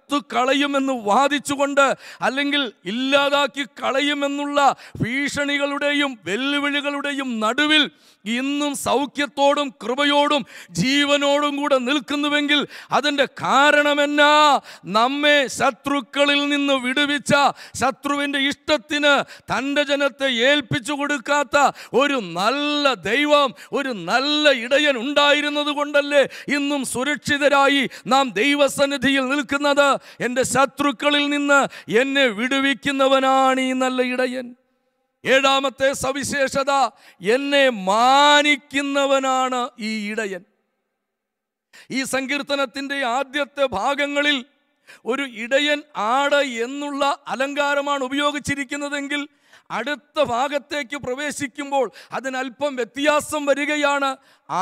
അറുത്തു കളയുമെന്ന് വാദിച്ചുകൊണ്ട് അല്ലെങ്കിൽ ഇല്ലാതാക്കി കളയുമെന്നുള്ള ഭീഷണികളുടെയും വെല്ലുവിളികളുടെയും നടുവിൽ ഇന്നും സൗഖ്യത്തോടും കൃപയോടും ജീവനോടും കൂടെ നിൽക്കുന്നുവെങ്കിൽ അതിൻ്റെ കാരണമെന്നാ നമ്മെ ശത്രുക്കളിൽ നിന്ന് വിടുവിച്ച ശത്രുവിൻ്റെ ഇഷ്ടത്തിന് തൻ്റെ ജനത്തെ ഏൽപ്പിച്ചു കൊടുക്കാത്ത ഒരു നല്ല ദൈവം ഒരു നല്ല ഇടയൻ ഉണ്ടായിരുന്നത് കൊണ്ടല്ലേ ഇന്നും സുരക്ഷിതരായി നാം ദൈവസന്നിധിയിൽ നിൽക്കുന്നത് എൻ്റെ ശത്രുക്കളിൽ നിന്ന് എന്നെ വിടുവിക്കുന്നവനാണ് ഈ നല്ല ഇടയൻ ഏഴാമത്തെ സവിശേഷത എന്നെ മാനിക്കുന്നവനാണ് ഈ ഇടയൻ ഈ സങ്കീർത്തനത്തിൻ്റെ ആദ്യത്തെ ഭാഗങ്ങളിൽ ഒരു ഇടയൻ ആട് എന്നുള്ള അലങ്കാരമാണ് ഉപയോഗിച്ചിരിക്കുന്നതെങ്കിൽ അടുത്ത ഭാഗത്തേക്ക് പ്രവേശിക്കുമ്പോൾ അതിനല്പം വ്യത്യാസം വരികയാണ്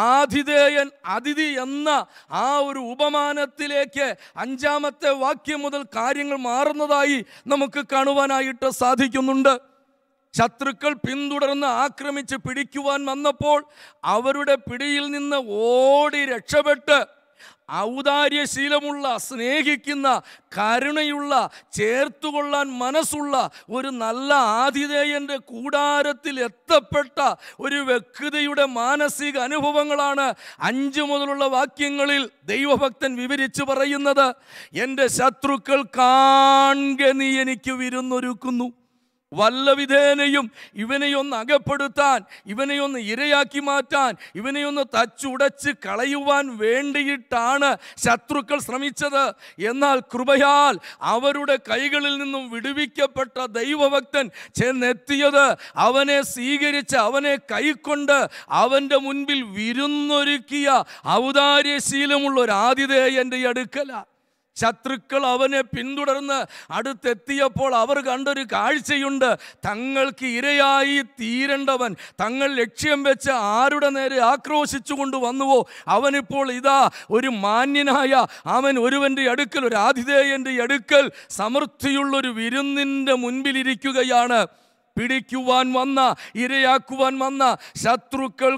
ആതിഥേയൻ അതിഥി എന്ന ആ ഒരു ഉപമാനത്തിലേക്ക് അഞ്ചാമത്തെ വാക്യം മുതൽ കാര്യങ്ങൾ മാറുന്നതായി നമുക്ക് കാണുവാനായിട്ട് സാധിക്കുന്നുണ്ട് ശത്രുക്കൾ പിന്തുടർന്ന് ആക്രമിച്ച് പിടിക്കുവാൻ വന്നപ്പോൾ അവരുടെ പിടിയിൽ നിന്ന് ഓടി രക്ഷപ്പെട്ട് ഔദാര്യശീലമുള്ള സ്നേഹിക്കുന്ന കരുണയുള്ള ചേർത്തുകൊള്ളാൻ മനസ്സുള്ള ഒരു നല്ല ആതിഥേയൻ്റെ കൂടാരത്തിൽ എത്തപ്പെട്ട ഒരു വ്യക്തിയുടെ മാനസിക അനുഭവങ്ങളാണ് അഞ്ച് മുതലുള്ള വാക്യങ്ങളിൽ ദൈവഭക്തൻ വിവരിച്ചു പറയുന്നത് എൻ്റെ ശത്രുക്കൾ കാണെ നീ എനിക്ക് വിരുന്നൊരുക്കുന്നു വല്ലവിധേനയും ഇവനെയൊന്ന് അകപ്പെടുത്താൻ ഇവനെയൊന്ന് ഇരയാക്കി മാറ്റാൻ ഇവനെയൊന്ന് തച്ചുടച്ച് കളയുവാൻ വേണ്ടിയിട്ടാണ് ശത്രുക്കൾ ശ്രമിച്ചത് എന്നാൽ കൃപയാൽ അവരുടെ കൈകളിൽ നിന്നും വിടുവിക്കപ്പെട്ട ദൈവഭക്തൻ ചെന്നെത്തിയത് അവനെ സ്വീകരിച്ച് അവനെ കൈക്കൊണ്ട് അവൻ്റെ മുൻപിൽ വിരുന്നൊരുക്കിയ ഔദാര്യശീലമുള്ള ഒരു ആതിഥേയൻ്റെ അടുക്കല ശത്രുക്കൾ അവനെ പിന്തുടർന്ന് അടുത്തെത്തിയപ്പോൾ അവർ കണ്ടൊരു കാഴ്ചയുണ്ട് തങ്ങൾക്ക് ഇരയായി തീരേണ്ടവൻ തങ്ങൾ ലക്ഷ്യം വെച്ച് ആരുടെ നേരെ ആക്രോശിച്ചു കൊണ്ട് വന്നുവോ അവനിപ്പോൾ ഇതാ ഒരു മാന്യനായ അവൻ ഒരുവൻ്റെ അടുക്കൽ ഒരു ആതിഥേയൻ്റെ അടുക്കൽ സമൃദ്ധിയുള്ളൊരു വിരുന്നിൻ്റെ മുൻപിലിരിക്കുകയാണ് പിടിക്കുവാൻ വന്ന ഇരയാക്കുവാൻ വന്ന ശത്രുക്കൾ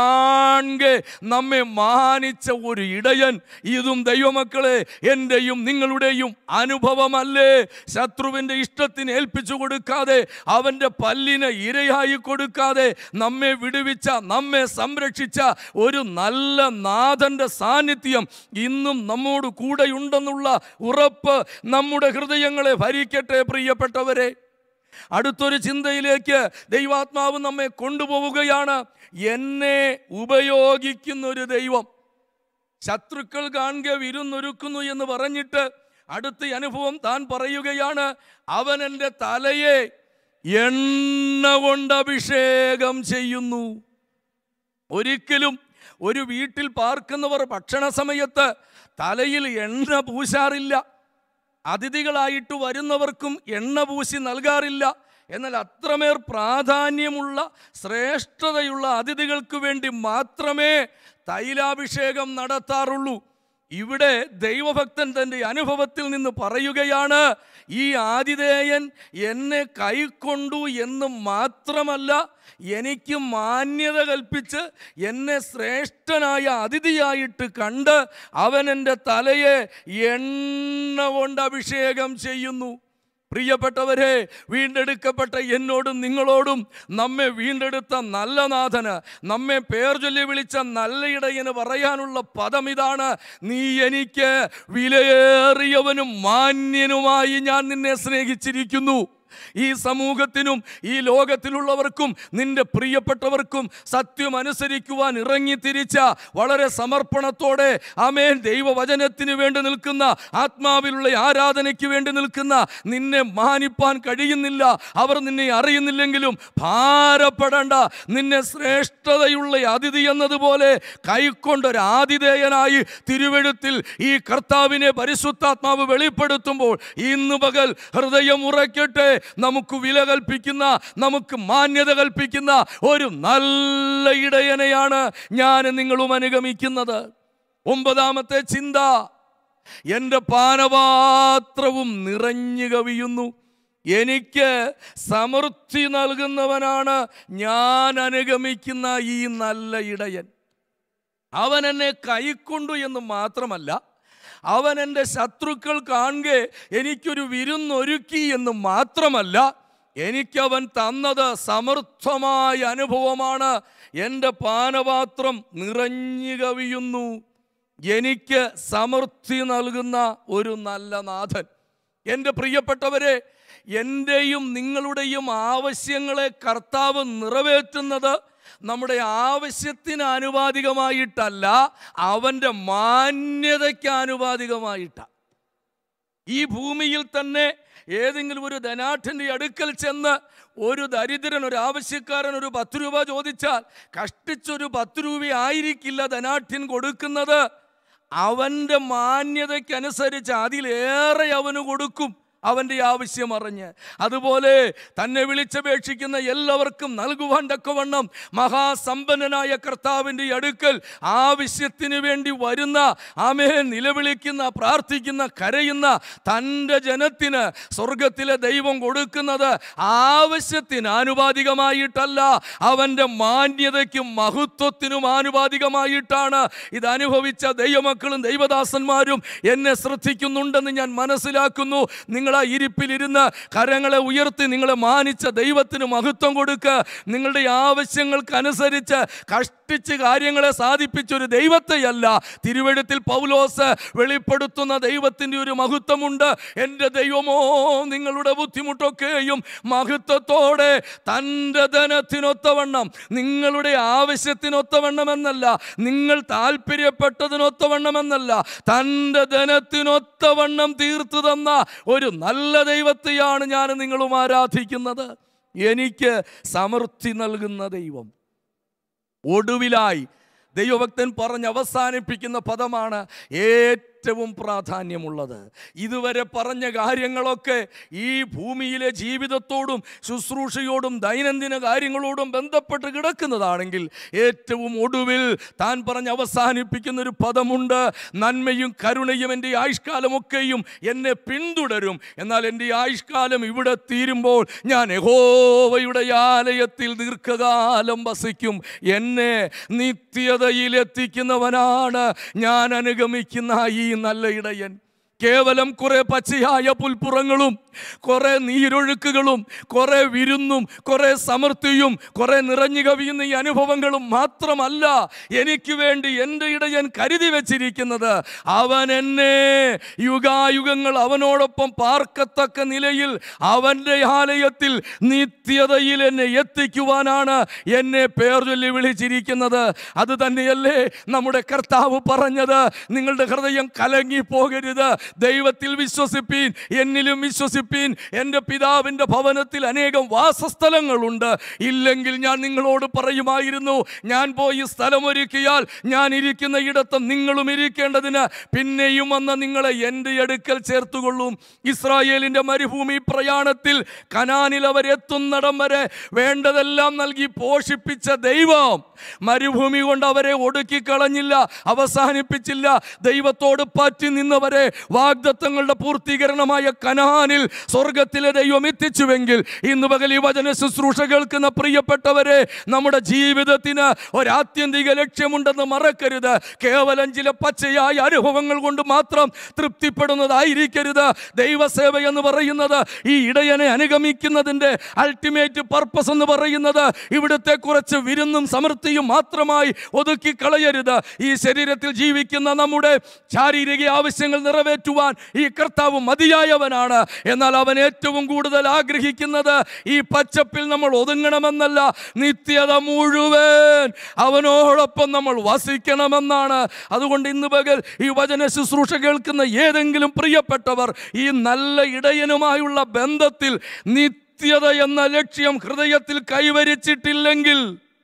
കാണെ നമ്മെ മാനിച്ച ഒരു ഇടയൻ ഇതും ദൈവമക്കളെ എൻ്റെയും നിങ്ങളുടെയും അനുഭവമല്ലേ ശത്രുവിൻ്റെ ഇഷ്ടത്തിന് ഏൽപ്പിച്ചു കൊടുക്കാതെ അവൻ്റെ പല്ലിന് ഇരയായി കൊടുക്കാതെ നമ്മെ വിടുവിച്ച നമ്മെ സംരക്ഷിച്ച ഒരു നല്ല നാഥൻ്റെ സാന്നിധ്യം ഇന്നും നമ്മോട് കൂടെയുണ്ടെന്നുള്ള ഉറപ്പ് നമ്മുടെ ഹൃദയങ്ങളെ ഭരിക്കട്ടെ പ്രിയപ്പെട്ടവരെ അടുത്തൊരു ചിന്തയിലേക്ക് ദൈവാത്മാവ് നമ്മെ കൊണ്ടുപോവുകയാണ് എന്നെ ഉപയോഗിക്കുന്ന ഒരു ദൈവം ശത്രുക്കൾ കാണുക വിരുന്നൊരുക്കുന്നു എന്ന് പറഞ്ഞിട്ട് അടുത്ത അനുഭവം താൻ പറയുകയാണ് അവൻ എൻ്റെ തലയെ എണ്ണ കൊണ്ട് അഭിഷേകം ചെയ്യുന്നു ഒരിക്കലും ഒരു വീട്ടിൽ പാർക്കുന്നവർ ഭക്ഷണ സമയത്ത് തലയിൽ എണ്ണ പൂശാറില്ല അതിഥികളായിട്ട് വരുന്നവർക്കും എണ്ണ പൂശി നൽകാറില്ല എന്നാൽ അത്രമേർ പ്രാധാന്യമുള്ള ശ്രേഷ്ഠതയുള്ള അതിഥികൾക്ക് വേണ്ടി മാത്രമേ തൈലാഭിഷേകം നടത്താറുള്ളൂ ഇവിടെ ദൈവഭക്തൻ തൻ്റെ അനുഭവത്തിൽ നിന്ന് പറയുകയാണ് ഈ ആതിഥേയൻ എന്നെ കൈക്കൊണ്ടു എന്ന് മാത്രമല്ല എനിക്ക് മാന്യത കൽപ്പിച്ച് എന്നെ ശ്രേഷ്ഠനായ അതിഥിയായിട്ട് കണ്ട് അവൻ എൻ്റെ തലയെ എണ്ണ കൊണ്ട് അഭിഷേകം ചെയ്യുന്നു പ്രിയപ്പെട്ടവരെ വീണ്ടെടുക്കപ്പെട്ട എന്നോടും നിങ്ങളോടും നമ്മെ വീണ്ടെടുത്ത നല്ല നാഥന് നമ്മെ പേർ ചൊല്ലി വിളിച്ച നല്ല ഇടയന് പറയാനുള്ള പദം ഇതാണ് നീ എനിക്ക് വിലയേറിയവനും മാന്യനുമായി ഞാൻ നിന്നെ സ്നേഹിച്ചിരിക്കുന്നു ഈ സമൂഹത്തിനും ഈ ലോകത്തിലുള്ളവർക്കും നിന്റെ പ്രിയപ്പെട്ടവർക്കും സത്യം അനുസരിക്കുവാൻ ഇറങ്ങി തിരിച്ച വളരെ സമർപ്പണത്തോടെ ആമേൻ ദൈവവചനത്തിന് വേണ്ടി നിൽക്കുന്ന ആത്മാവിലുള്ള ആരാധനയ്ക്ക് വേണ്ടി നിൽക്കുന്ന നിന്നെ മാനിപ്പാൻ കഴിയുന്നില്ല അവർ നിന്നെ അറിയുന്നില്ലെങ്കിലും ഭാരപ്പെടേണ്ട നിന്നെ ശ്രേഷ്ഠതയുള്ള അതിഥി എന്നതുപോലെ കൈക്കൊണ്ടൊരു ആതിഥേയനായി തിരുവെഴുത്തിൽ ഈ കർത്താവിനെ പരിശുദ്ധാത്മാവ് വെളിപ്പെടുത്തുമ്പോൾ ഇന്ന് പകൽ ഹൃദയം ഉറയ്ക്കട്ടെ നമുക്ക് വില കൽപ്പിക്കുന്ന നമുക്ക് മാന്യത കൽപ്പിക്കുന്ന ഒരു നല്ല ഇടയനെയാണ് ഞാൻ നിങ്ങളും അനുഗമിക്കുന്നത് ഒമ്പതാമത്തെ ചിന്ത എൻ്റെ പാനപാത്രവും നിറഞ്ഞു കവിയുന്നു എനിക്ക് സമൃദ്ധി നൽകുന്നവനാണ് ഞാൻ അനുഗമിക്കുന്ന ഈ നല്ല ഇടയൻ അവൻ എന്നെ കൈക്കൊണ്ടു എന്ന് മാത്രമല്ല അവൻ എൻ്റെ ശത്രുക്കൾ കാണുക എനിക്കൊരു വിരുന്നൊരുക്കി എന്ന് മാത്രമല്ല എനിക്കവൻ തന്നത് സമർത്ഥമായ അനുഭവമാണ് എൻ്റെ പാനപാത്രം നിറഞ്ഞു കവിയുന്നു എനിക്ക് സമൃദ്ധി നൽകുന്ന ഒരു നല്ല നാഥൻ എൻ്റെ പ്രിയപ്പെട്ടവരെ എൻ്റെയും നിങ്ങളുടെയും ആവശ്യങ്ങളെ കർത്താവ് നിറവേറ്റുന്നത് നമ്മുടെ ആവശ്യത്തിന് ആനുപാതികമായിട്ടല്ല അവൻ്റെ മാന്യതയ്ക്ക് ആനുപാതികമായിട്ടാണ് ഈ ഭൂമിയിൽ തന്നെ ഏതെങ്കിലും ഒരു ധനാഠ്യൻ്റെ അടുക്കൽ ചെന്ന് ഒരു ദരിദ്രൻ ഒരു ആവശ്യക്കാരൻ ഒരു പത്ത് രൂപ ചോദിച്ചാൽ കഷ്ടിച്ചൊരു പത്ത് രൂപ ആയിരിക്കില്ല ധനാഠ്യൻ കൊടുക്കുന്നത് അവൻ്റെ മാന്യതയ്ക്കനുസരിച്ച് അതിലേറെ അവന് കൊടുക്കും അവൻ്റെ ആവശ്യം അറിഞ്ഞ് അതുപോലെ തന്നെ വിളിച്ചപേക്ഷിക്കുന്ന എല്ലാവർക്കും നൽകുവാൻ തക്കവണ്ണം മഹാസമ്പന്നനായ കർത്താവിൻ്റെ അടുക്കൽ ആവശ്യത്തിന് വേണ്ടി വരുന്ന ആമേ നിലവിളിക്കുന്ന പ്രാർത്ഥിക്കുന്ന കരയുന്ന തൻ്റെ ജനത്തിന് സ്വർഗത്തിലെ ദൈവം കൊടുക്കുന്നത് ആവശ്യത്തിന് ആനുപാതികമായിട്ടല്ല അവൻ്റെ മാന്യതയ്ക്കും മഹത്വത്തിനും ആനുപാതികമായിട്ടാണ് ഇത് അനുഭവിച്ച ദൈവമക്കളും ദൈവദാസന്മാരും എന്നെ ശ്രദ്ധിക്കുന്നുണ്ടെന്ന് ഞാൻ മനസ്സിലാക്കുന്നു നിങ്ങൾ ആ ഇരിപ്പിലിരുന്ന് കരങ്ങളെ ഉയർത്തി നിങ്ങളെ മാനിച്ച ദൈവത്തിന് മഹത്വം കൊടുക്കുക നിങ്ങളുടെ ആവശ്യങ്ങൾക്കനുസരിച്ച് കഷ്ടിച്ച് കാര്യങ്ങളെ സാധിപ്പിച്ചൊരു ദൈവത്തെയല്ല തിരുവഴുത്തിൽ പൗലോസ് വെളിപ്പെടുത്തുന്ന ദൈവത്തിൻ്റെ ഒരു മഹത്വമുണ്ട് എൻ്റെ ദൈവമോ നിങ്ങളുടെ ബുദ്ധിമുട്ടൊക്കെയും മഹത്വത്തോടെ തൻ്റെ ധനത്തിനൊത്തവണ്ണം നിങ്ങളുടെ ആവശ്യത്തിനൊത്തവണ്ണമെന്നല്ല നിങ്ങൾ താല്പര്യപ്പെട്ടതിനൊത്തവണ്ണമെന്നല്ല തൻ്റെ ധനത്തിനൊത്തവണ്ണം തീർത്തു തന്ന ഒരു നല്ല ദൈവത്തെയാണ് ഞാൻ നിങ്ങളും ആരാധിക്കുന്നത് എനിക്ക് സമൃദ്ധി നൽകുന്ന ദൈവം ഒടുവിലായി ദൈവഭക്തൻ പറഞ്ഞ് അവസാനിപ്പിക്കുന്ന പദമാണ് ഏറ്റവും പ്രാധാന്യമുള്ളത് ഇതുവരെ പറഞ്ഞ കാര്യങ്ങളൊക്കെ ഈ ഭൂമിയിലെ ജീവിതത്തോടും ശുശ്രൂഷയോടും ദൈനംദിന കാര്യങ്ങളോടും ബന്ധപ്പെട്ട് കിടക്കുന്നതാണെങ്കിൽ ഏറ്റവും ഒടുവിൽ താൻ പറഞ്ഞ് അവസാനിപ്പിക്കുന്ന ഒരു പദമുണ്ട് നന്മയും കരുണയും എൻ്റെ ആയുഷ്കാലമൊക്കെയും എന്നെ പിന്തുടരും എന്നാൽ എൻ്റെ ആയുഷ്കാലം ഇവിടെ തീരുമ്പോൾ ഞാൻ യഹോവയുടെ ആലയത്തിൽ ദീർഘകാലം വസിക്കും എന്നെ നിത്യതയിൽ എത്തിക്കുന്നവനാണ് ഞാൻ അനുഗമിക്കുന്ന ഈ നല്ല ഇടയൻ കേവലം കുറെ പച്ചയായ പുൽപ്പുറങ്ങളും കുറെ നീരൊഴുക്കുകളും കുറെ വിരുന്നും കുറെ സമൃദ്ധിയും കുറെ നിറഞ്ഞു കവിയുന്ന ഈ അനുഭവങ്ങളും മാത്രമല്ല എനിക്ക് വേണ്ടി എൻ്റെ ഇടയൻ കരുതി വച്ചിരിക്കുന്നത് അവൻ എന്നെ യുഗായുഗങ്ങൾ അവനോടൊപ്പം പാർക്കത്തക്ക നിലയിൽ അവൻ്റെ ആലയത്തിൽ നിത്യതയിൽ എന്നെ എത്തിക്കുവാനാണ് എന്നെ പേർ ചൊല്ലി വിളിച്ചിരിക്കുന്നത് അത് തന്നെയല്ലേ നമ്മുടെ കർത്താവ് പറഞ്ഞത് നിങ്ങളുടെ ഹൃദയം കലങ്ങി പോകരുത് ദൈവത്തിൽ വിശ്വസിപ്പീൻ എന്നിലും വിശ്വസിപ്പീൻ എൻ്റെ പിതാവിൻ്റെ ഭവനത്തിൽ അനേകം വാസസ്ഥലങ്ങളുണ്ട് ഇല്ലെങ്കിൽ ഞാൻ നിങ്ങളോട് പറയുമായിരുന്നു ഞാൻ പോയി സ്ഥലമൊരുക്കിയാൽ ഞാൻ ഇരിക്കുന്ന ഇടത്ത് നിങ്ങളും ഇരിക്കേണ്ടതിന് പിന്നെയും വന്ന് നിങ്ങളെ എൻ്റെ അടുക്കൽ ചേർത്തുകൊള്ളും ഇസ്രായേലിൻ്റെ മരുഭൂമി പ്രയാണത്തിൽ കനാനിൽ അവരെത്തുന്നിടം വരെ വേണ്ടതെല്ലാം നൽകി പോഷിപ്പിച്ച ദൈവം മരുഭൂമി കൊണ്ട് അവരെ ഒടുക്കിക്കളഞ്ഞില്ല അവസാനിപ്പിച്ചില്ല ദൈവത്തോട് പറ്റി നിന്നവരെ വാഗ്ദത്തങ്ങളുടെ പൂർത്തീകരണമായ കനാനിൽ സ്വർഗത്തിലെ ദൈവം എത്തിച്ചുവെങ്കിൽ ഇന്ന് പകൽ ഈ വചന ശുശ്രൂഷ കേൾക്കുന്ന പ്രിയപ്പെട്ടവരെ നമ്മുടെ ജീവിതത്തിന് ഒരാത്യന്തിക ലക്ഷ്യമുണ്ടെന്ന് മറക്കരുത് കേവലം ചില പച്ചയായ അനുഭവങ്ങൾ കൊണ്ട് മാത്രം തൃപ്തിപ്പെടുന്നതായിരിക്കരുത് ദൈവസേവ എന്ന് പറയുന്നത് ഈ ഇടയനെ അനുഗമിക്കുന്നതിൻ്റെ അൾട്ടിമേറ്റ് പർപ്പസ് എന്ന് പറയുന്നത് ഇവിടുത്തെ കുറച്ച് വിരുന്നും സമൃദ്ധിയും മാത്രമായി ഒതുക്കി കളയരുത് ഈ ശരീരത്തിൽ ജീവിക്കുന്ന നമ്മുടെ ശാരീരിക ആവശ്യങ്ങൾ നിറവേറ്റുവാൻ ഈ കർത്താവ് മതിയായവനാണ് എന്നാൽ അവൻ ഏറ്റവും കൂടുതൽ ആഗ്രഹിക്കുന്നത് ഈ പച്ചപ്പിൽ നമ്മൾ ഒതുങ്ങണമെന്നല്ല നിത്യത മുഴുവൻ അവനോടൊപ്പം നമ്മൾ വസിക്കണമെന്നാണ് അതുകൊണ്ട് ഇന്ന് പകൽ ഈ വചന ശുശ്രൂഷ കേൾക്കുന്ന ഏതെങ്കിലും പ്രിയപ്പെട്ടവർ ഈ നല്ല ഇടയനുമായുള്ള ബന്ധത്തിൽ നിത്യത എന്ന ലക്ഷ്യം ഹൃദയത്തിൽ കൈവരിച്ചിട്ടില്ലെങ്കിൽ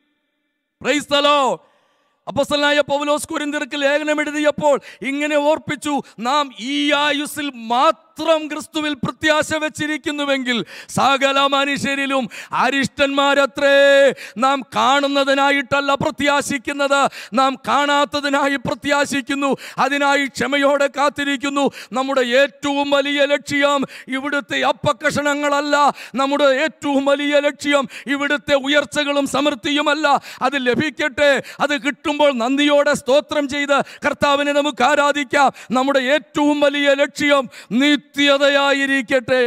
പ്രൈസ് the Lord. അപ്പോസ്തലനായ പൗലോസ് കുരിന്തിർക്ക് ലേഖനം എഴുതിയപ്പോൾ ഇങ്ങനെ ഓർപ്പിച്ചു നാം ഈ ആയുസ്സിൽ മാത്രം മാത്രം ക്രിസ്തുവിൽ പ്രത്യാശ വെച്ചിരിക്കുന്നുവെങ്കിൽ സകല മനുഷ്യരിലും അരിഷ്ടന്മാരത്രേ നാം കാണുന്നതിനായിട്ടല്ല പ്രത്യാശിക്കുന്നത് നാം കാണാത്തതിനായി പ്രത്യാശിക്കുന്നു അതിനായി ക്ഷമയോടെ കാത്തിരിക്കുന്നു നമ്മുടെ ഏറ്റവും വലിയ ലക്ഷ്യം ഇവിടുത്തെ അപ്പക്കഷണങ്ങളല്ല നമ്മുടെ ഏറ്റവും വലിയ ലക്ഷ്യം ഇവിടുത്തെ ഉയർച്ചകളും സമൃദ്ധിയുമല്ല അത് ലഭിക്കട്ടെ അത് കിട്ടുമ്പോൾ നന്ദിയോടെ സ്തോത്രം ചെയ്ത് കർത്താവിനെ നമുക്ക് ആരാധിക്കാം നമ്മുടെ ഏറ്റവും വലിയ ലക്ഷ്യം നിത്യതയായിരിക്കട്ടെ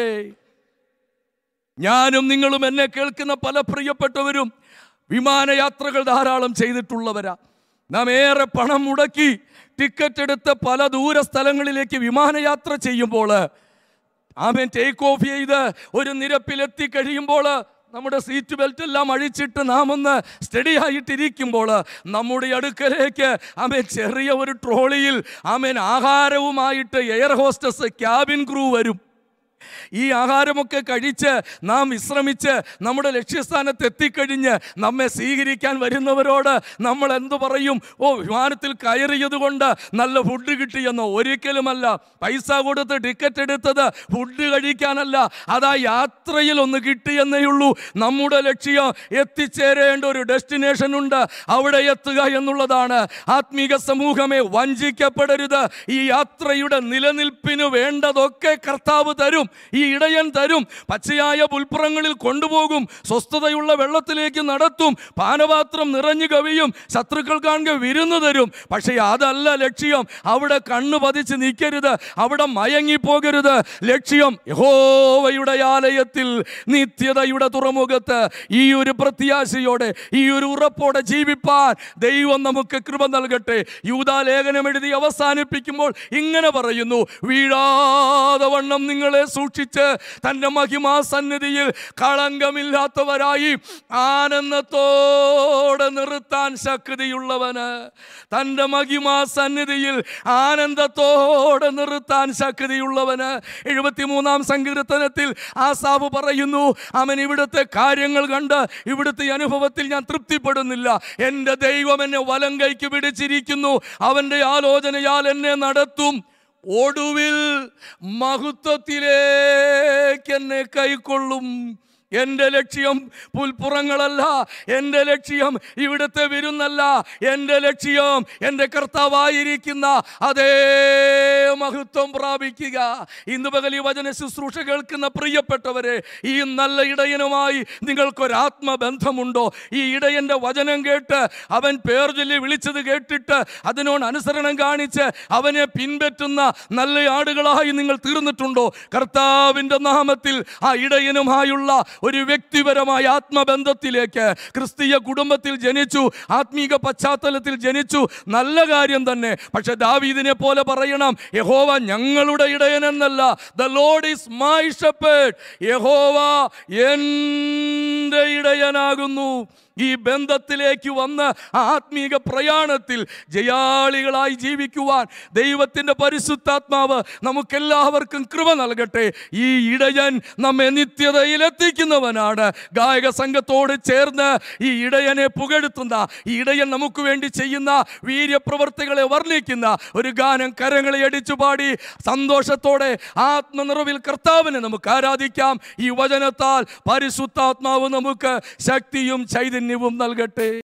ഞാനും നിങ്ങളും എന്നെ കേൾക്കുന്ന പല പ്രിയപ്പെട്ടവരും വിമാനയാത്രകൾ ധാരാളം ചെയ്തിട്ടുള്ളവരാ നാം ഏറെ പണം മുടക്കി ടിക്കറ്റ് എടുത്ത് പല ദൂര സ്ഥലങ്ങളിലേക്ക് വിമാനയാത്ര ചെയ്യുമ്പോൾ ആമേൻ ടേക്ക് ഓഫ് ചെയ്ത് ഒരു നിരപ്പിലെത്തി കഴിയുമ്പോൾ നമ്മുടെ സീറ്റ് ബെൽറ്റ് എല്ലാം അഴിച്ചിട്ട് നാം ഒന്ന് സ്റ്റഡി ആയിട്ടിരിക്കുമ്പോൾ നമ്മുടെ അടുക്കലേക്ക് ആമേൻ ചെറിയ ഒരു ട്രോളിയിൽ ആമേൻ ആഹാരവുമായിട്ട് എയർ ഹോസ്റ്റസ് ക്യാബിൻ ക്രൂ വരും ഈ ആഹാരമൊക്കെ കഴിച്ച് നാം വിശ്രമിച്ച് നമ്മുടെ ലക്ഷ്യസ്ഥാനത്ത് എത്തിക്കഴിഞ്ഞ് നമ്മെ സ്വീകരിക്കാൻ വരുന്നവരോട് നമ്മൾ എന്തു പറയും ഓ വിമാനത്തിൽ കയറിയത് കൊണ്ട് നല്ല ഫുഡ് കിട്ടിയെന്നോ ഒരിക്കലുമല്ല പൈസ കൊടുത്ത് ടിക്കറ്റ് എടുത്തത് ഫുഡ് കഴിക്കാനല്ല അതാ യാത്രയിൽ ഒന്ന് കിട്ടിയെന്നേ ഉള്ളൂ നമ്മുടെ ലക്ഷ്യം എത്തിച്ചേരേണ്ട ഒരു ഡെസ്റ്റിനേഷൻ ഉണ്ട് അവിടെ എത്തുക എന്നുള്ളതാണ് ആത്മീക സമൂഹമേ വഞ്ചിക്കപ്പെടരുത് ഈ യാത്രയുടെ നിലനിൽപ്പിന് വേണ്ടതൊക്കെ കർത്താവ് തരും ഈ ഇടയൻ തരും പച്ചയായ പുൽപ്പുറങ്ങളിൽ കൊണ്ടുപോകും സ്വസ്ഥതയുള്ള വെള്ളത്തിലേക്ക് നടത്തും പാനപാത്രം നിറഞ്ഞു കവിയും ശത്രുക്കൾ കാണുക വിരുന്ന് തരും പക്ഷേ അതല്ല ലക്ഷ്യം അവിടെ കണ്ണു പതിച്ച് നിൽക്കരുത് അവിടെ മയങ്ങിപ്പോകരുത് ലക്ഷ്യം യഹോവയുടെ ആലയത്തിൽ നിത്യതയുടെ തുറമുഖത്ത് ഈ ഒരു പ്രത്യാശയോടെ ഈ ഒരു ഉറപ്പോടെ ജീവിപ്പാൻ ദൈവം നമുക്ക് കൃപ നൽകട്ടെ യൂതാലേഖനം എഴുതി അവസാനിപ്പിക്കുമ്പോൾ ഇങ്ങനെ പറയുന്നു വീഴാതെ വണ്ണം നിങ്ങളെ സൂക്ഷിച്ച് തൻ്റെ മഹിമാ സന്നിധിയിൽ കളങ്കമില്ലാത്തവരായി ആനന്ദത്തോടെ നിർത്താൻ ശക്തിയുള്ളവന് തൻ്റെ മഹിമാ സന്നിധിയിൽ ആനന്ദത്തോടെ നിർത്താൻ ശക്തിയുള്ളവന് എഴുപത്തിമൂന്നാം സങ്കീർത്തനത്തിൽ ആസാബ് പറയുന്നു അവൻ ഇവിടുത്തെ കാര്യങ്ങൾ കണ്ട് ഇവിടുത്തെ അനുഭവത്തിൽ ഞാൻ തൃപ്തിപ്പെടുന്നില്ല എൻ്റെ ദൈവം എന്നെ വലം കൈക്ക് പിടിച്ചിരിക്കുന്നു അവൻ്റെ ആലോചനയാൽ എന്നെ നടത്തും ഒടുവിൽ മഹത്വത്തിലേക്ക് എന്നെ കൈക്കൊള്ളും എൻ്റെ ലക്ഷ്യം പുൽപ്പുറങ്ങളല്ല എൻ്റെ ലക്ഷ്യം ഇവിടുത്തെ വിരുന്നല്ല എൻ്റെ ലക്ഷ്യം എൻ്റെ കർത്താവായിരിക്കുന്ന അതേ മഹത്വം പ്രാപിക്കുക ഇന്ന് പകൽ ഈ വചന ശുശ്രൂഷ കേൾക്കുന്ന പ്രിയപ്പെട്ടവരെ ഈ നല്ല ഇടയനുമായി നിങ്ങൾക്കൊരാത്മബന്ധമുണ്ടോ ഈ ഇടയൻ്റെ വചനം കേട്ട് അവൻ പേർ ചൊല്ലി വിളിച്ചത് കേട്ടിട്ട് അതിനോട് അനുസരണം കാണിച്ച് അവനെ പിൻപറ്റുന്ന നല്ല ആടുകളായി നിങ്ങൾ തീർന്നിട്ടുണ്ടോ കർത്താവിൻ്റെ നാമത്തിൽ ആ ഇടയനുമായുള്ള ഒരു വ്യക്തിപരമായ ആത്മബന്ധത്തിലേക്ക് ക്രിസ്തീയ കുടുംബത്തിൽ ജനിച്ചു ആത്മീക പശ്ചാത്തലത്തിൽ ജനിച്ചു നല്ല കാര്യം തന്നെ പക്ഷെ ദാവീദിനെ പോലെ പറയണം യഹോവ ഞങ്ങളുടെ ഇടയനെന്നല്ല the lord is my shepherd യഹോവ എൻ്റെ ഇടയനാകുന്നു ഈ ബന്ധത്തിലേക്ക് വന്ന് ആത്മീക പ്രയാണത്തിൽ ജയാളികളായി ജീവിക്കുവാൻ ദൈവത്തിൻ്റെ പരിശുദ്ധാത്മാവ് നമുക്കെല്ലാവർക്കും കൃപ നൽകട്ടെ ഈ ഇടയൻ നമ്മെ നിത്യതയിൽ എത്തിക്കുന്നവനാണ് ഗായക സംഘത്തോട് ചേർന്ന് ഈ ഇടയനെ പുകഴ്ത്തുന്ന ഈ ഇടയൻ നമുക്ക് വേണ്ടി ചെയ്യുന്ന വീര്യപ്രവർത്തികളെ വർണ്ണിക്കുന്ന ഒരു ഗാനം കരങ്ങളെ അടിച്ചു പാടി സന്തോഷത്തോടെ ആത്മനിറവിൽ കർത്താവിനെ നമുക്ക് ആരാധിക്കാം ഈ വചനത്താൽ പരിശുദ്ധാത്മാവ് നമുക്ക് ശക്തിയും ചൈതന്യവും നൽകട്ടെ